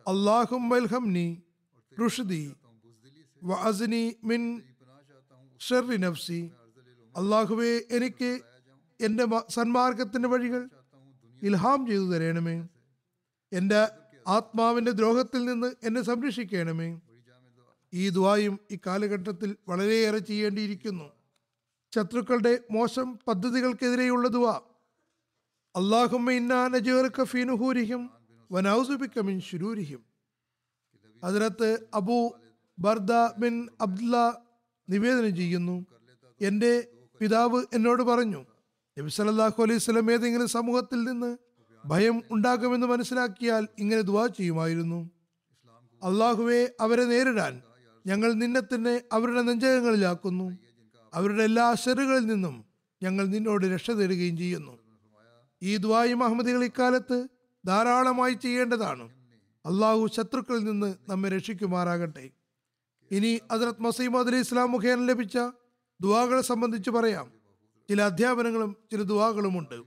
അള്ളാഹും വൽഹംനി റുഷ്ദി വഅസ്നി മിൻ ഷർറി നഫ്സി അള്ളാഹുവെ എനിക്ക് എൻ്റെ മ- സന്മാർഗത്തിൻ്റെ വഴികൾ ഇൽഹാം ചെയ്തു തരണമേ എൻ്റെ ആത്മാവിൻ്റെ ദ്രോഹത്തിൽ നിന്ന് എന്നെ സംരക്ഷിക്കണമേ ഈ ദ്വായും ഈ കാലഘട്ടത്തിൽ വളരെയേറെ ചെയ്യേണ്ടിയിരിക്കുന്നു ശത്രുക്കളുടെ മോശം പദ്ധതികൾക്കെതിരെയുള്ള ദുവ അള്ളാഹുമ്മ ഇന്നാ നജീർക ഫീ നുഹൂരിഹിം വനൗസുബിക മിൻ ശുരൂരിഹിം അതിനകത്ത് അബു ബർദ ബിൻ അബ്ദുല്ല നിവേദനം ചെയ്യുന്നു എൻ്റെ പിതാവ് എന്നോട് പറഞ്ഞു നബി സല്ലല്ലാഹു അലൈഹി സ്വലം ഏതെങ്കിലും സമൂഹത്തിൽ നിന്ന് ഭയം ഉണ്ടാകുമെന്ന് മനസ്സിലാക്കിയാൽ ഇങ്ങനെ ദുവാ ചെയ്യുമായിരുന്നു അള്ളാഹുവെ അവരെ നേരിടാൻ ഞങ്ങൾ നിന്നെ തന്നെ അവരുടെ നെഞ്ചകങ്ങളിലാക്കുന്നു അവരുടെ എല്ലാ അശറുകളിൽ നിന്നും ഞങ്ങൾ നിന്നോട് രക്ഷ തേടുകയും ചെയ്യുന്നു ഈ ദ്വായും അഹമ്മദികൾ ഇക്കാലത്ത് ധാരാളമായി ചെയ്യേണ്ടതാണ് അള്ളാഹു ശത്രുക്കളിൽ നിന്ന് നമ്മെ രക്ഷിക്കുമാറാകട്ടെ ഇനി ഹസ്രത് മസീമദ് അലി ഇസ്ലാം മുഖേന ലഭിച്ച ദുവാകളെ സംബന്ധിച്ച് പറയാം ചില അധ്യാപനങ്ങളും ചില ദുവാകളുമുണ്ട്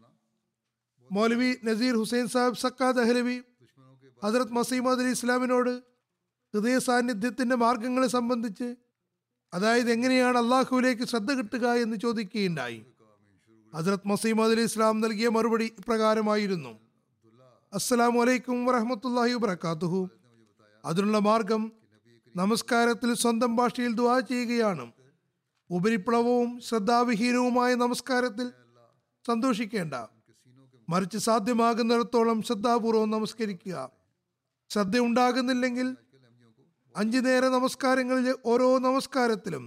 മൗലവി നസീർ ഹുസൈൻ സാഹിബ് സക്കാദ് അഹ്ലവി ഹസ്രത് മസീമദ് അലി ഇസ്ലാമിനോട് ഹൃദയ സാന്നിധ്യത്തിന്റെ മാർഗങ്ങളെ സംബന്ധിച്ച് അതായത് എങ്ങനെയാണ് അള്ളാഹുവിലേക്ക് ശ്രദ്ധ കിട്ടുക എന്ന് ചോദിക്കുകയുണ്ടായി ഹസ്രത് മസീമദ് അലി ഇസ്ലാം നൽകിയ മറുപടി ഇപ്രകാരമായിരുന്നു അസ്സലാമു അലൈക്കും വറഹമത്തല്ലാഹി വബർക്കാത്തുഹു അതിനുള്ള മാർഗം നമസ്കാരത്തിൽ സ്വന്തം ഭാഷയിൽ ദുആ ചെയ്യുകയാണ് ഉപരിപ്ലവവും ശ്രദ്ധാവിഹീനവുമായ നമസ്കാരത്തിൽ സന്തോഷിക്കേണ്ട മറിച്ച് സാധ്യമാകുന്നിടത്തോളം ശ്രദ്ധാപൂർവം നമസ്കരിക്കുക ശ്രദ്ധ ഉണ്ടാകുന്നില്ലെങ്കിൽ അഞ്ചു നേര നമസ്കാരങ്ങളിലെ ഓരോ നമസ്കാരത്തിലും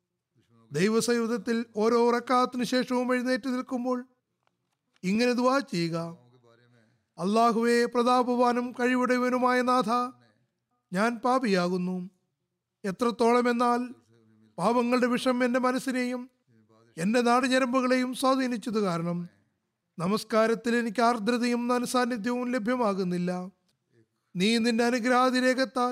ദൈവസയുധത്തിൽ ഓരോ റക്കാത്തിന് ശേഷവും എഴുന്നേറ്റ് നിൽക്കുമ്പോൾ ഇങ്ങനെ ദുവാ ചെയ്യുക അള്ളാഹുവെ പ്രതാപവാനും കഴിവുടവനുമായ നാഥ ഞാൻ പാപിയാകുന്നു എത്രത്തോളം എന്നാൽ പാപങ്ങളുടെ വിഷം എൻ്റെ മനസ്സിനെയും എൻ്റെ നാടുഞരമ്പുകളെയും സ്വാധീനിച്ചത് കാരണം നമസ്കാരത്തിൽ എനിക്ക് ആർദ്രതയും മനസാന്നിധ്യവും ലഭ്യമാകുന്നില്ല നീ നിന്റെ അനുഗ്രഹാതിരേഖത്താൽ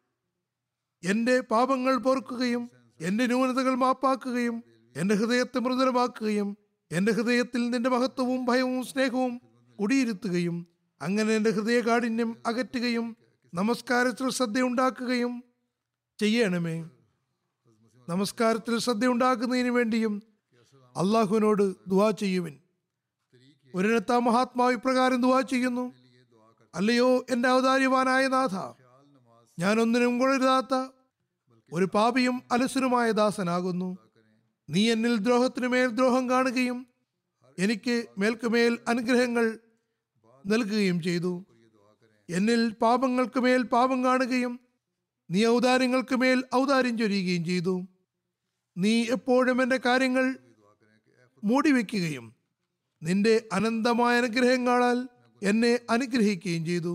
എൻ്റെ പാപങ്ങൾ പൊറുക്കുകയും എൻ്റെ ന്യൂനതകൾ മാപ്പാക്കുകയും എൻ്റെ ഹൃദയത്തെ മൃദുലമാക്കുകയും എൻ്റെ ഹൃദയത്തിൽ നിന്റെ മഹത്വവും ഭയവും സ്നേഹവും കുടിയിരുത്തുകയും അങ്ങനെ എൻ്റെ ഹൃദയകാഠിന്യം അകറ്റുകയും നമസ്കാരത്തിൽ ശ്രദ്ധയുണ്ടാക്കുകയും ചെയ്യണമേ നമസ്കാരത്തിൽ ശ്രദ്ധയുണ്ടാക്കുന്നതിന് വേണ്ടിയും അള്ളാഹുവിനോട് ദുവാ ചെയ്യുവിൻ ഒരിടത്ത മഹാത്മാവ് ഇപ്രകാരം ദുവാ ചെയ്യുന്നു അല്ലയോ എൻ്റെ ഔദാര്യവാനായ നാഥ ഞാൻ ഒന്നിനും കൊള്ളരുതാത്ത ഒരു പാപിയും അലസനുമായ ദാസനാകുന്നു നീ എന്നിൽ ദ്രോഹത്തിനു മേൽ ദ്രോഹം കാണുകയും എനിക്ക് മേൽക്കുമേൽ അനുഗ്രഹങ്ങൾ നൽകുകയും ചെയ്തു എന്നിൽ പാപങ്ങൾക്ക് മേൽ പാപം കാണുകയും നീ ഔദാര്യങ്ങൾക്ക് മേൽ ഔദാര്യം ചൊരിയുകയും ചെയ്തു നീ എപ്പോഴും എൻ്റെ കാര്യങ്ങൾ മൂടിവെക്കുകയും നിന്റെ അനന്തമായ അനുഗ്രഹങ്ങളാൽ എന്നെ അനുഗ്രഹിക്കുകയും ചെയ്തു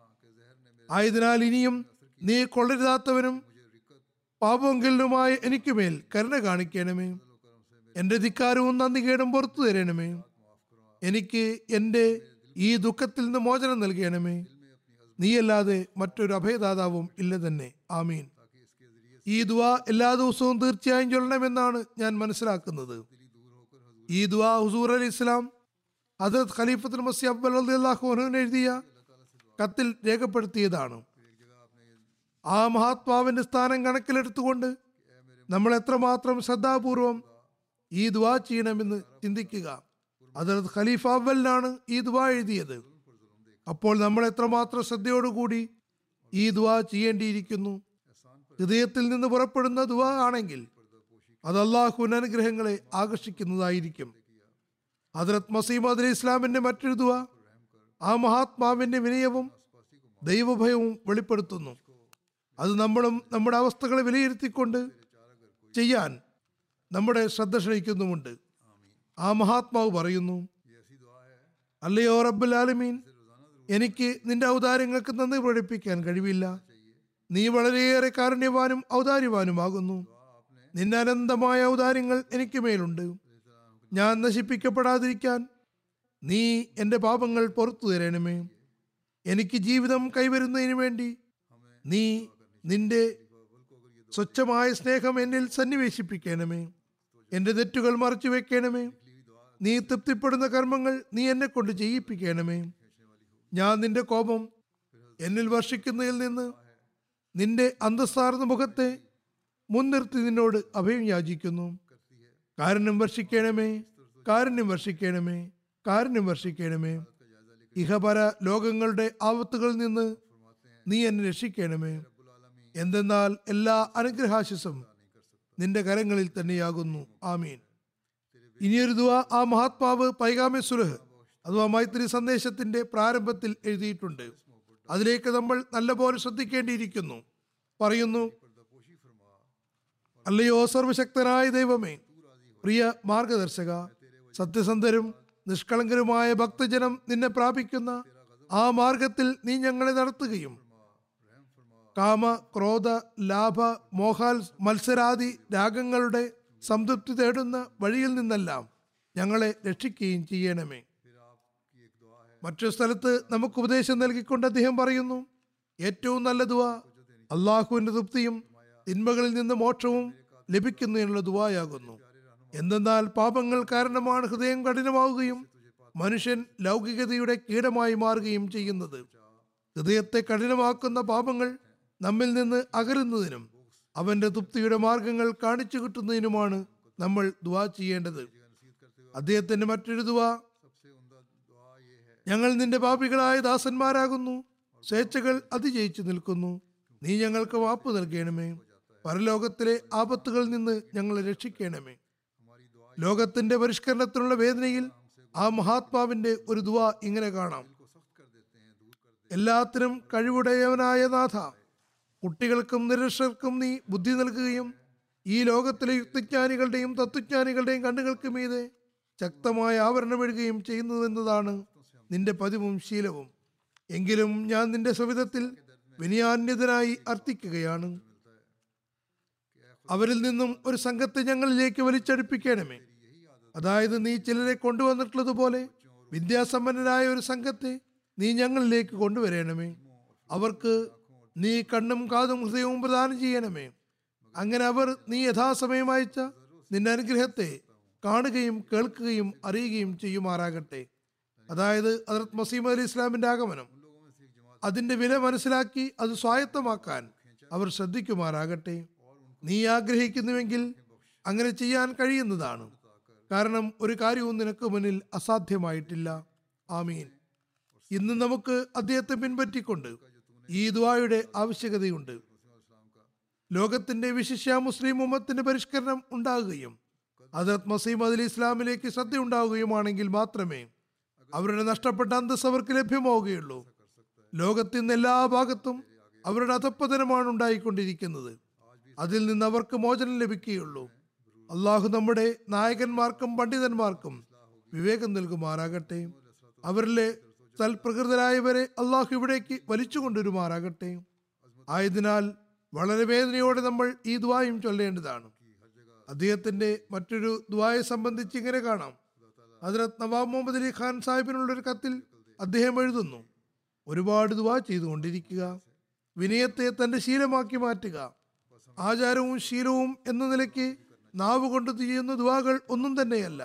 ആയതിനാൽ ഇനിയും നീ കൊള്ളരുതാത്തവനും പാപമെങ്കിലുമായ എനിക്കുമേൽ കരുണ കാണിക്കണമേ എൻ്റെ ധിക്കാരവും നന്ദികേടും പുറത്തു തരണമേ എനിക്ക് എൻ്റെ ഈ ദുഃഖത്തിൽ നിന്ന് മോചനം നൽകണമേ നീയല്ലാതെ മറ്റൊരു അഭയദാതാവും ഇല്ല തന്നെ ആമീൻ ഈ ദുവ എല്ലാ ദിവസവും തീർച്ചയായും ചൊല്ലണമെന്നാണ് ഞാൻ മനസ്സിലാക്കുന്നത് ഈ ദുവ ഹുസൂർ അലി ഇസ്ലാം ഹജറത് ഖലീഫത്തുൽ മസി അബ്ബൽ അള്ളാഹുവിന് എഴുതിയ കത്തിൽ രേഖപ്പെടുത്തിയതാണ് ആ മഹാത്മാവിന്റെ സ്ഥാനം കണക്കിലെടുത്തുകൊണ്ട് നമ്മൾ എത്രമാത്രം ശ്രദ്ധാപൂർവം ഈ ദുവാ ചെയ്യണമെന്ന് ചിന്തിക്കുക ഹജറത് ഖലീഫ അവലിനാണ് ഈ ദുവാ എഴുതിയത് അപ്പോൾ നമ്മൾ എത്രമാത്രം ശ്രദ്ധയോടുകൂടി ഈ ദുവാ ചെയ്യേണ്ടിയിരിക്കുന്നു ഹൃദയത്തിൽ നിന്ന് പുറപ്പെടുന്ന ദുവാ ആണെങ്കിൽ അത് അള്ളാഹുവിന്റെ അനുഗ്രഹങ്ങളെ ആകർഷിക്കുന്നതായിരിക്കും ഹജറത് മസീമദ് അലി ഇസ്ലാമിന്റെ മറ്റൊരു ദുവ ആ മഹാത്മാവിന്റെ വിനയവും ദൈവഭയവും വെളിപ്പെടുത്തുന്നു അത് നമ്മളും നമ്മുടെ അവസ്ഥകളെ വിലയിരുത്തിക്കൊണ്ട് ചെയ്യാൻ നമ്മുടെ ശ്രദ്ധ ക്ഷണിക്കുന്നുമുണ്ട് ആ മഹാത്മാവ് പറയുന്നു അല്ലയോ റബ്ബുൽ ആലമീൻ എനിക്ക് നിന്റെ ഔദാര്യങ്ങൾക്ക് നന്ദി പ്രകടിപ്പിക്കാൻ കഴിവില്ല നീ വളരെയേറെ കാരുണ്യവാനും ഔദാര്യവാനുമാകുന്നു നിന്റെ അനന്തമായ ഔദാര്യങ്ങൾ എനിക്ക് മേലുണ്ട് ഞാൻ നശിപ്പിക്കപ്പെടാതിരിക്കാൻ നീ എൻ്റെ പാപങ്ങൾ പുറത്തു തരണമേ എനിക്ക് ജീവിതം കൈവരുന്നതിന് വേണ്ടി നീ നിന്റെ സ്വച്ഛമായ സ്നേഹം എന്നിൽ സന്നിവേശിപ്പിക്കണമേ എൻ്റെ തെറ്റുകൾ മറച്ചു വെക്കണമേ നീ തൃപ്തിപ്പെടുന്ന കർമ്മങ്ങൾ നീ എന്നെ കൊണ്ട് ചെയ്യിപ്പിക്കണമേ ഞാൻ നിന്റെ കോപം എന്നിൽ വർഷിക്കുന്നതിൽ നിന്ന് നിന്റെ അന്തസ്സാർന്ന മുഖത്തെ മുൻനിർത്തി നിന്നോട് അഭയം യാചിക്കുന്നു കാരുണ്യം വർഷിക്കണമേ കാരുണ്യം വർഷിക്കണമേ കാരുണ്യം വർഷിക്കണമേ ഇഹപര ലോകങ്ങളുടെ ആപത്തുകളിൽ നിന്ന് നീ എന്നെ രക്ഷിക്കണമേ എന്തെന്നാൽ എല്ലാ അനുഗ്രഹാശിസും നിന്റെ കരങ്ങളിൽ തന്നെയാകുന്നു ആമീൻ ഇനിയൊരു ദുവ ആ മഹാത്മാവ് പൈഗാമെ സുലഹ് അഥവാ മൈത്രി സന്ദേശത്തിന്റെ പ്രാരംഭത്തിൽ എഴുതിയിട്ടുണ്ട് അതിലേക്ക് നമ്മൾ നല്ലപോലെ ശ്രദ്ധിക്കേണ്ടിയിരിക്കുന്നു പറയുന്നു അല്ലയോ സർവശക്തനായ ദൈവമേ പ്രിയ മാർഗദർശക സത്യസന്ധരും നിഷ്കളങ്കരുമായ ഭക്തജനം നിന്നെ പ്രാപിക്കുന്ന ആ മാർഗത്തിൽ നീ ഞങ്ങളെ നടത്തുകയും കാമ ക്രോധ ലാഭ മോഹാൽ മത്സരാദി രാഗങ്ങളുടെ സംതൃപ്തി തേടുന്ന വഴിയിൽ നിന്നെല്ലാം ഞങ്ങളെ രക്ഷിക്കുകയും ചെയ്യണമേ മറ്റൊരു സ്ഥലത്ത് നമുക്ക് ഉപദേശം നൽകിക്കൊണ്ട് അദ്ദേഹം പറയുന്നു ഏറ്റവും നല്ല ദുവ അള്ളാഹുവിന്റെ തൃപ്തിയും തിന്മകളിൽ നിന്ന് മോക്ഷവും ലഭിക്കുന്നതിനുള്ള ദുവായാകുന്നു എന്തെന്നാൽ പാപങ്ങൾ കാരണമാണ് ഹൃദയം കഠിനമാവുകയും മനുഷ്യൻ ലൗകികതയുടെ കീടമായി മാറുകയും ചെയ്യുന്നത് ഹൃദയത്തെ കഠിനമാക്കുന്ന പാപങ്ങൾ നമ്മിൽ നിന്ന് അകലുന്നതിനും അവന്റെ തൃപ്തിയുടെ മാർഗങ്ങൾ കാണിച്ചു കിട്ടുന്നതിനുമാണ് നമ്മൾ ദുവാ ചെയ്യേണ്ടത് അദ്ദേഹത്തിന്റെ മറ്റൊരു ദുവാ ഞങ്ങൾ നിന്റെ പാപികളായ ദാസന്മാരാകുന്നു സ്വേച്ഛകൾ അതിജയിച്ചു നിൽക്കുന്നു നീ ഞങ്ങൾക്ക് മാപ്പ് നൽകണമേ പരലോകത്തിലെ ആപത്തുകളിൽ നിന്ന് ഞങ്ങളെ രക്ഷിക്കണമേ ലോകത്തിന്റെ പരിഷ്കരണത്തിനുള്ള വേദനയിൽ ആ മഹാത്മാവിന്റെ ഒരു ദുവ ഇങ്ങനെ കാണാം എല്ലാത്തിനും കഴിവുടയവനായ നാഥ കുട്ടികൾക്കും നിരക്ഷർക്കും നീ ബുദ്ധി നൽകുകയും ഈ ലോകത്തിലെ യുക്തിജ്ഞാനികളുടെയും തത്വജ്ഞാനികളുടെയും കണ്ണുകൾക്ക് മീതെ ശക്തമായ ആവരണമെഴുകയും ചെയ്യുന്നതെന്നതാണ് നിന്റെ പതിവും ശീലവും എങ്കിലും ഞാൻ നിന്റെ സവിധത്തിൽ വിനയാന്യതനായി അർത്ഥിക്കുകയാണ് അവരിൽ നിന്നും ഒരു സംഘത്തെ ഞങ്ങളിലേക്ക് വലിച്ചടുപ്പിക്കണമേ അതായത് നീ ചിലരെ കൊണ്ടുവന്നിട്ടുള്ളതുപോലെ വിദ്യാസമ്പന്നരായ ഒരു സംഘത്തെ നീ ഞങ്ങളിലേക്ക് കൊണ്ടുവരണമേ അവർക്ക് നീ കണ്ണും കാതും ഹൃദയവും പ്രദാനം ചെയ്യണമേ അങ്ങനെ അവർ നീ യഥാസമയം അയച്ച നിന്റെ അനുഗ്രഹത്തെ കാണുകയും കേൾക്കുകയും അറിയുകയും ചെയ്യുമാറാകട്ടെ അതായത് ഹജറത് മസീം അലി ഇസ്ലാമിന്റെ ആഗമനം അതിന്റെ വില മനസ്സിലാക്കി അത് സ്വായത്തമാക്കാൻ അവർ ശ്രദ്ധിക്കുമാറാകട്ടെ നീ ആഗ്രഹിക്കുന്നുവെങ്കിൽ അങ്ങനെ ചെയ്യാൻ കഴിയുന്നതാണ് കാരണം ഒരു കാര്യവും നിനക്ക് മുന്നിൽ അസാധ്യമായിട്ടില്ല ആമീൻ ഇന്ന് നമുക്ക് അദ്ദേഹത്തെ പിൻപറ്റിക്കൊണ്ട് ഈ ദുആയുടെ ആവശ്യകതയുണ്ട് ലോകത്തിന്റെ വിശിഷ്യ മുസ്ലിം ഉമ്മത്തിന്റെ പരിഷ്കരണം ഉണ്ടാകുകയും ഹജറത് മസീം അലി ഇസ്ലാമിലേക്ക് ശ്രദ്ധ ഉണ്ടാവുകയുമാണെങ്കിൽ മാത്രമേ അവരുടെ നഷ്ടപ്പെട്ട അന്തസ് അവർക്ക് ലഭ്യമാവുകയുള്ളൂ ലോകത്തിൽ നിന്ന് എല്ലാ ഭാഗത്തും അവരുടെ അധപ്പതനമാണ് ഉണ്ടായിക്കൊണ്ടിരിക്കുന്നത് അതിൽ നിന്ന് അവർക്ക് മോചനം ലഭിക്കുകയുള്ളൂ അള്ളാഹു നമ്മുടെ നായകന്മാർക്കും പണ്ഡിതന്മാർക്കും വിവേകം നൽകുമാറാകട്ടെ അവരിലെ സൽപ്രകൃതരായവരെ അള്ളാഹു ഇവിടേക്ക് വലിച്ചു കൊണ്ടുവരുമാറാകട്ടെ ആയതിനാൽ വളരെ വേദനയോടെ നമ്മൾ ഈ ദ്വായും ചൊല്ലേണ്ടതാണ് അദ്ദേഹത്തിന്റെ മറ്റൊരു ദ്വായെ സംബന്ധിച്ച് ഇങ്ങനെ കാണാം ഹജറത് നവാബ് മുഹമ്മദ് അലി ഖാൻ സാഹിബിനുള്ള ഒരു കത്തിൽ അദ്ദേഹം എഴുതുന്നു ഒരുപാട് ദുവാ ചെയ്തുകൊണ്ടിരിക്കുക വിനയത്തെ തന്റെ ശീലമാക്കി മാറ്റുക ആചാരവും ശീലവും എന്ന നിലയ്ക്ക് നാവ് കൊണ്ട് ചെയ്യുന്ന ദുവാകൾ ഒന്നും തന്നെയല്ല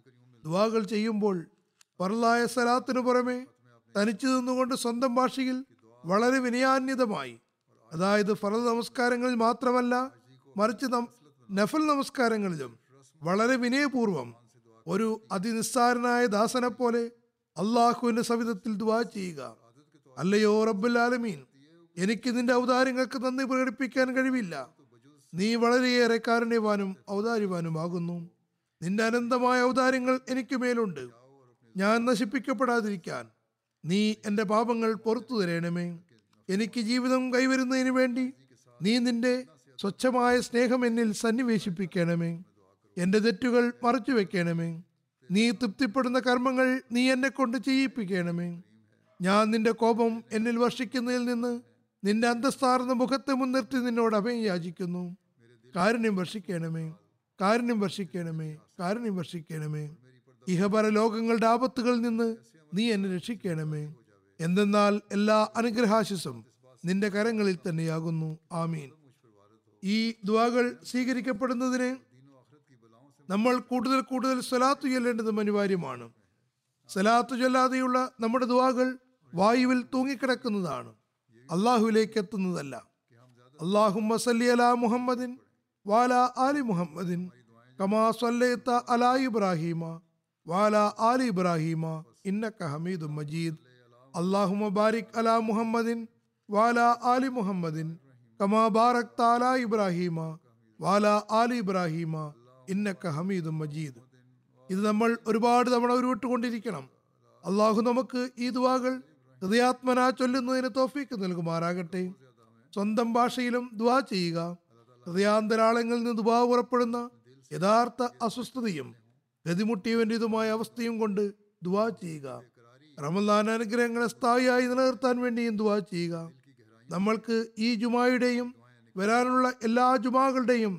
ദുവാകൾ ചെയ്യുമ്പോൾ പറലായ സലാത്തിനു പുറമെ തനിച്ചു നിന്നുകൊണ്ട് സ്വന്തം ഭാഷയിൽ വളരെ വിനയാന്യതമായി അതായത് ഫറ നമസ്കാരങ്ങളിൽ മാത്രമല്ല മറിച്ച് നം- നഫൽ നമസ്കാരങ്ങളിലും വളരെ വിനയപൂർവം ഒരു അതിനിസ്സാരനായ ദാസനെ പോലെ അള്ളാഹുവിന്റെ സവിധത്തിൽ ദുവാ ചെയ്യുക അല്ലയോ റബ്ബുൽ ആലമീൻ എനിക്ക് നിന്റെ ഔദാര്യങ്ങൾക്ക് നന്ദി പ്രകടിപ്പിക്കാൻ കഴിവില്ല നീ വളരെയേറെ കാരുണ്യവാനും ഔദാര്യവാനുമാകുന്നു നിന്റെ അനന്തമായ ഔദാര്യങ്ങൾ എനിക്ക് മേലുണ്ട് ഞാൻ നശിപ്പിക്കപ്പെടാതിരിക്കാൻ നീ എൻ്റെ പാപങ്ങൾ പുറത്തു തരണമേ എനിക്ക് ജീവിതം കൈവരുന്നതിന് വേണ്ടി നീ നിന്റെ സ്വച്ഛമായ സ്നേഹം എന്നിൽ സന്നിവേശിപ്പിക്കണമേ എൻ്റെ തെറ്റുകൾ മറച്ചു വെക്കണമേ നീ തൃപ്തിപ്പെടുന്ന കർമ്മങ്ങൾ നീ എന്നെ കൊണ്ട് ചെയ്യിപ്പിക്കണമേ ഞാൻ നിന്റെ കോപം എന്നിൽ വർഷിക്കുന്നതിൽ നിന്ന് നിന്റെ അന്തസ്ഥാർന്ന മുഖത്തെ മുൻനിർത്തി നിന്നോട് അഭയം യാചിക്കുന്നു കാരുണ്യം വർഷിക്കണമേ കാരുണ്യം വർഷിക്കണമേ കാരുണ്യം വർഷിക്കണമേ ഇഹപര ലോകങ്ങളുടെ ആപത്തുകളിൽ നിന്ന് നീ എന്നെ രക്ഷിക്കണമേ എന്തെന്നാൽ എല്ലാ അനുഗ്രഹാശിസും നിന്റെ കരങ്ങളിൽ തന്നെയാകുന്നു ആമീൻ ഈ ദ്വാകൾ സ്വീകരിക്കപ്പെടുന്നതിന് നമ്മൾ കൂടുതൽ കൂടുതൽ സ്വലാത്തു ചൊല്ലേണ്ടതും അനിവാര്യമാണ് സലാത്തു ചൊല്ലാതെയുള്ള നമ്മുടെ ദുവാകൾ വായുവിൽ തൂങ്ങിക്കിടക്കുന്നതാണ് അള്ളാഹുവിലേക്ക് എത്തുന്നതല്ല അള്ളാഹും വസല്ലി അലാ മുഹമ്മദിൻ വാല ആലി മുഹമ്മദിൻ കമാ സ്വല്ലൈത്ത അലാ ഇബ്രാഹിമ വാല ആലി ഇബ്രാഹിമ ഇന്നക ഹമീദു മജീദ് അള്ളാഹുമ ബാരിക് അലാ മുഹമ്മദിൻ വാല ആലി മുഹമ്മദിൻ കമാ ബാറക് അലാ ഇബ്രാഹിമ വാല ആലി ഇബ്രാഹിമ ഇന്നക ഹമീദു മജീദ് ഇത് നമ്മൾ ഒരുപാട് തവണ ഉരുവിട്ടുകൊണ്ടിരിക്കണം അള്ളാഹു നമുക്ക് ഈ ദുവാകൾ ഹൃദയാത്മന ചൊല്ലുന്നതിന് തോഫീക്ക് നൽകുമാറാകട്ടെ സ്വന്തം ഭാഷയിലും ദുവാ ചെയ്യുക ഹൃദയാന്തരാളങ്ങളിൽ നിന്ന് ദുവാ പുറപ്പെടുന്ന യഥാർത്ഥ അസ്വസ്ഥതയും ഗതിമുട്ടിയവൻ്റെതുമായ അവസ്ഥയും കൊണ്ട് ദുവാ ചെയ്യുക റമദാൻ അനുഗ്രഹങ്ങളെ സ്ഥായിയായി നിലനിർത്താൻ വേണ്ടിയും ദുവാ ചെയ്യുക നമ്മൾക്ക് ഈ ജുമായുടെയും വരാനുള്ള എല്ലാ ജുമാകളുടെയും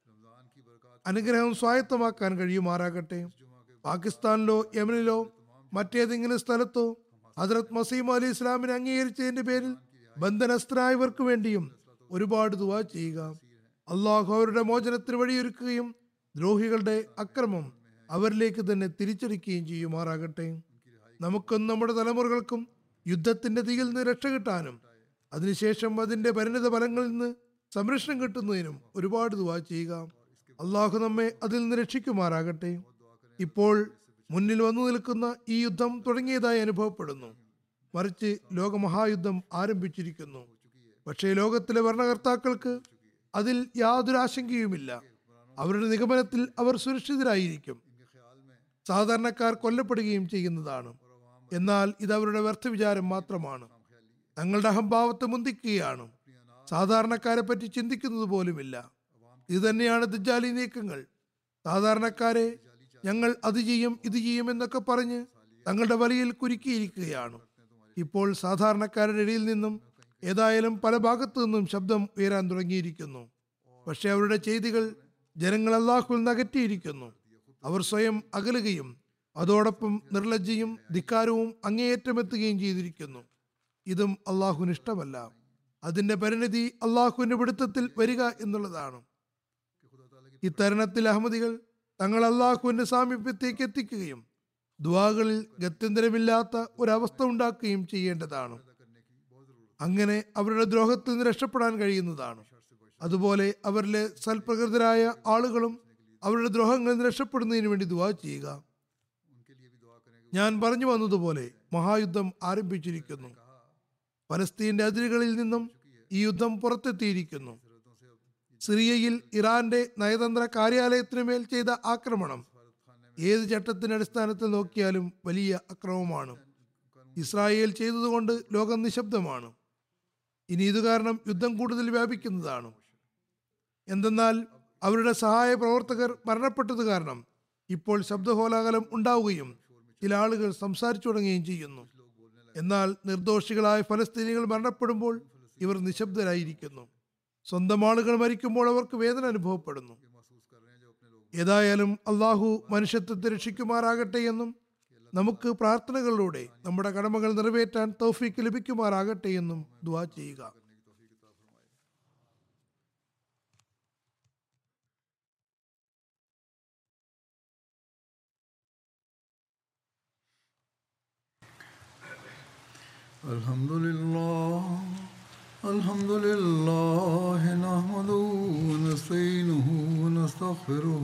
അനുഗ്രഹം സ്വായത്തമാക്കാൻ കഴിയുമാറാകട്ടെ പാകിസ്ഥാനിലോ യമനിലോ മറ്റേതെങ്കിലും സ്ഥലത്തോ ഹജറത് മസീം അലി ഇസ്ലാമിനെ അംഗീകരിച്ചതിന്റെ പേരിൽ ബന്ധനസ്ഥരായവർക്ക് വേണ്ടിയും ഒരുപാട് ദുവാ ചെയ്യുക അള്ളാഹു അവരുടെ മോചനത്തിന് വഴിയൊരുക്കുകയും ദ്രോഹികളുടെ അക്രമം അവരിലേക്ക് തന്നെ തിരിച്ചടിക്കുകയും ചെയ്യുമാറാകട്ടെ നമുക്കും നമ്മുടെ തലമുറകൾക്കും യുദ്ധത്തിന്റെ തീയിൽ നിന്ന് രക്ഷ കിട്ടാനും അതിനുശേഷം അതിന്റെ പരിണിത ഫലങ്ങളിൽ നിന്ന് സംരക്ഷണം കിട്ടുന്നതിനും ഒരുപാട് ദുവാ ചെയ്യുക അള്ളാഹു നമ്മെ അതിൽ നിന്ന് രക്ഷിക്കുമാറാകട്ടെ ഇപ്പോൾ മുന്നിൽ വന്നു നിൽക്കുന്ന ഈ യുദ്ധം തുടങ്ങിയതായി അനുഭവപ്പെടുന്നു മറിച്ച് ലോകമഹായുദ്ധം ആരംഭിച്ചിരിക്കുന്നു പക്ഷേ ലോകത്തിലെ ഭരണകർത്താക്കൾക്ക് അതിൽ യാതൊരു ആശങ്കയുമില്ല അവരുടെ നിഗമനത്തിൽ അവർ സുരക്ഷിതരായിരിക്കും സാധാരണക്കാർ കൊല്ലപ്പെടുകയും ചെയ്യുന്നതാണ് എന്നാൽ ഇത് അവരുടെ വ്യർത്ഥ വിചാരം മാത്രമാണ് തങ്ങളുടെ അഹംഭാവത്തെ മുന്തിക്കുകയാണ് സാധാരണക്കാരെ പറ്റി ചിന്തിക്കുന്നത് പോലുമില്ല ഇത് തന്നെയാണ് ദജ്ജാലി നീക്കങ്ങൾ സാധാരണക്കാരെ ഞങ്ങൾ അത് ചെയ്യും ഇത് ചെയ്യും എന്നൊക്കെ പറഞ്ഞ് തങ്ങളുടെ വലയിൽ കുരുക്കിയിരിക്കുകയാണ് ഇപ്പോൾ സാധാരണക്കാരുടെ ഇടയിൽ നിന്നും ഏതായാലും പല ഭാഗത്തു നിന്നും ശബ്ദം ഉയരാൻ തുടങ്ങിയിരിക്കുന്നു പക്ഷെ അവരുടെ ചെയ്തികൾ ജനങ്ങൾ അള്ളാഹുവിൽ നിന്ന് അകറ്റിയിരിക്കുന്നു അവർ സ്വയം അകലുകയും അതോടൊപ്പം നിർലജ്ജയും ധിക്കാരവും അങ്ങേയറ്റമെത്തുകയും ചെയ്തിരിക്കുന്നു ഇതും അള്ളാഹുവിന് ഇഷ്ടമല്ല അതിന്റെ പരിണിതി അള്ളാഹുവിന്റെ പിടുത്തത്തിൽ വരിക എന്നുള്ളതാണ് ഇത്തരുണത്തിൽ അഹമ്മദികൾ തങ്ങൾ അള്ളാഹുവിന്റെ സാമീപ്യത്തേക്ക് എത്തിക്കുകയും ദുവാകളിൽ ഗത്യന്തരമില്ലാത്ത ഒരവസ്ഥ ഉണ്ടാക്കുകയും ചെയ്യേണ്ടതാണ് അങ്ങനെ അവരുടെ ദ്രോഹത്തിൽ നിന്ന് രക്ഷപ്പെടാൻ കഴിയുന്നതാണ് അതുപോലെ അവരിലെ സൽപ്രകൃതരായ ആളുകളും അവരുടെ ദ്രോഹങ്ങളിൽ നിന്ന് രക്ഷപ്പെടുന്നതിന് വേണ്ടി ദുവാ ചെയ്യുക ഞാൻ പറഞ്ഞു വന്നതുപോലെ മഹായുദ്ധം ആരംഭിച്ചിരിക്കുന്നു പലസ്തീന്റെ അതിരുകളിൽ നിന്നും ഈ യുദ്ധം പുറത്തെത്തിയിരിക്കുന്നു സിറിയയിൽ ഇറാന്റെ നയതന്ത്ര കാര്യാലയത്തിനു മേൽ ചെയ്ത ആക്രമണം ഏത് ചട്ടത്തിന്റെ അടിസ്ഥാനത്തിൽ നോക്കിയാലും വലിയ അക്രമമാണ് ഇസ്രായേൽ ചെയ്തതുകൊണ്ട് ലോകം നിശബ്ദമാണ് ഇനി ഇത് കാരണം യുദ്ധം കൂടുതൽ വ്യാപിക്കുന്നതാണ് എന്തെന്നാൽ അവരുടെ സഹായ പ്രവർത്തകർ മരണപ്പെട്ടത് കാരണം ഇപ്പോൾ ശബ്ദകോലാഹലം ഉണ്ടാവുകയും ചില ആളുകൾ സംസാരിച്ചു തുടങ്ങുകയും ചെയ്യുന്നു എന്നാൽ നിർദോഷികളായ ഫലസ്തീനികൾ മരണപ്പെടുമ്പോൾ ഇവർ നിശബ്ദരായിരിക്കുന്നു സ്വന്തം ആളുകൾ മരിക്കുമ്പോൾ അവർക്ക് വേദന അനുഭവപ്പെടുന്നു ഏതായാലും അള്ളാഹു മനുഷ്യത്വത്തെ രക്ഷിക്കുമാറാകട്ടെ എന്നും നമുക്ക് പ്രാർത്ഥനകളിലൂടെ നമ്മുടെ കടമകൾ നിറവേറ്റാൻ തൗഫീക്ക് ലഭിക്കുമാറാകട്ടെ എന്നും ദുവാ ചെയ്യുക الحمد لله الحمد لله نحمده ونستعينه ونستغفره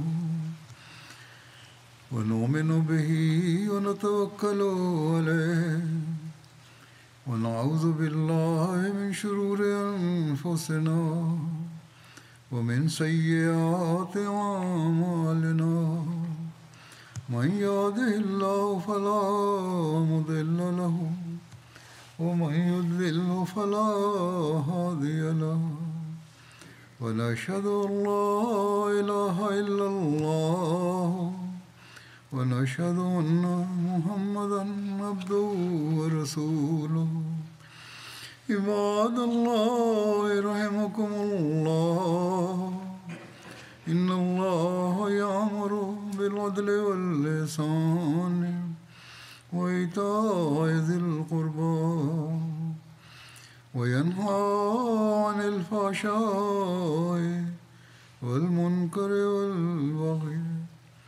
ونؤمن به ونتوكل عليه ونعوذ بالله من شرور أنفسنا ومن سيئات أعمالنا من يهده الله فلا مضل له ومن يضلل فلا هادي له ونشهد ان لا اله الا الله ونشهد ان محمدا عبده ورسوله عباد الله رحمكم الله ان الله يامر بالعدل واللسان وإيتاء ذي القربى وينهى عن الفحشاء والمنكر والبغي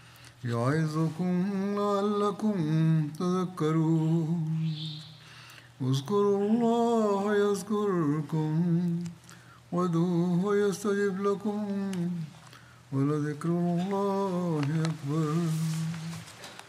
يعظكم لعلكم تذكرون اذكروا الله يذكركم وادعوه يستجب لكم ولذكر الله أكبر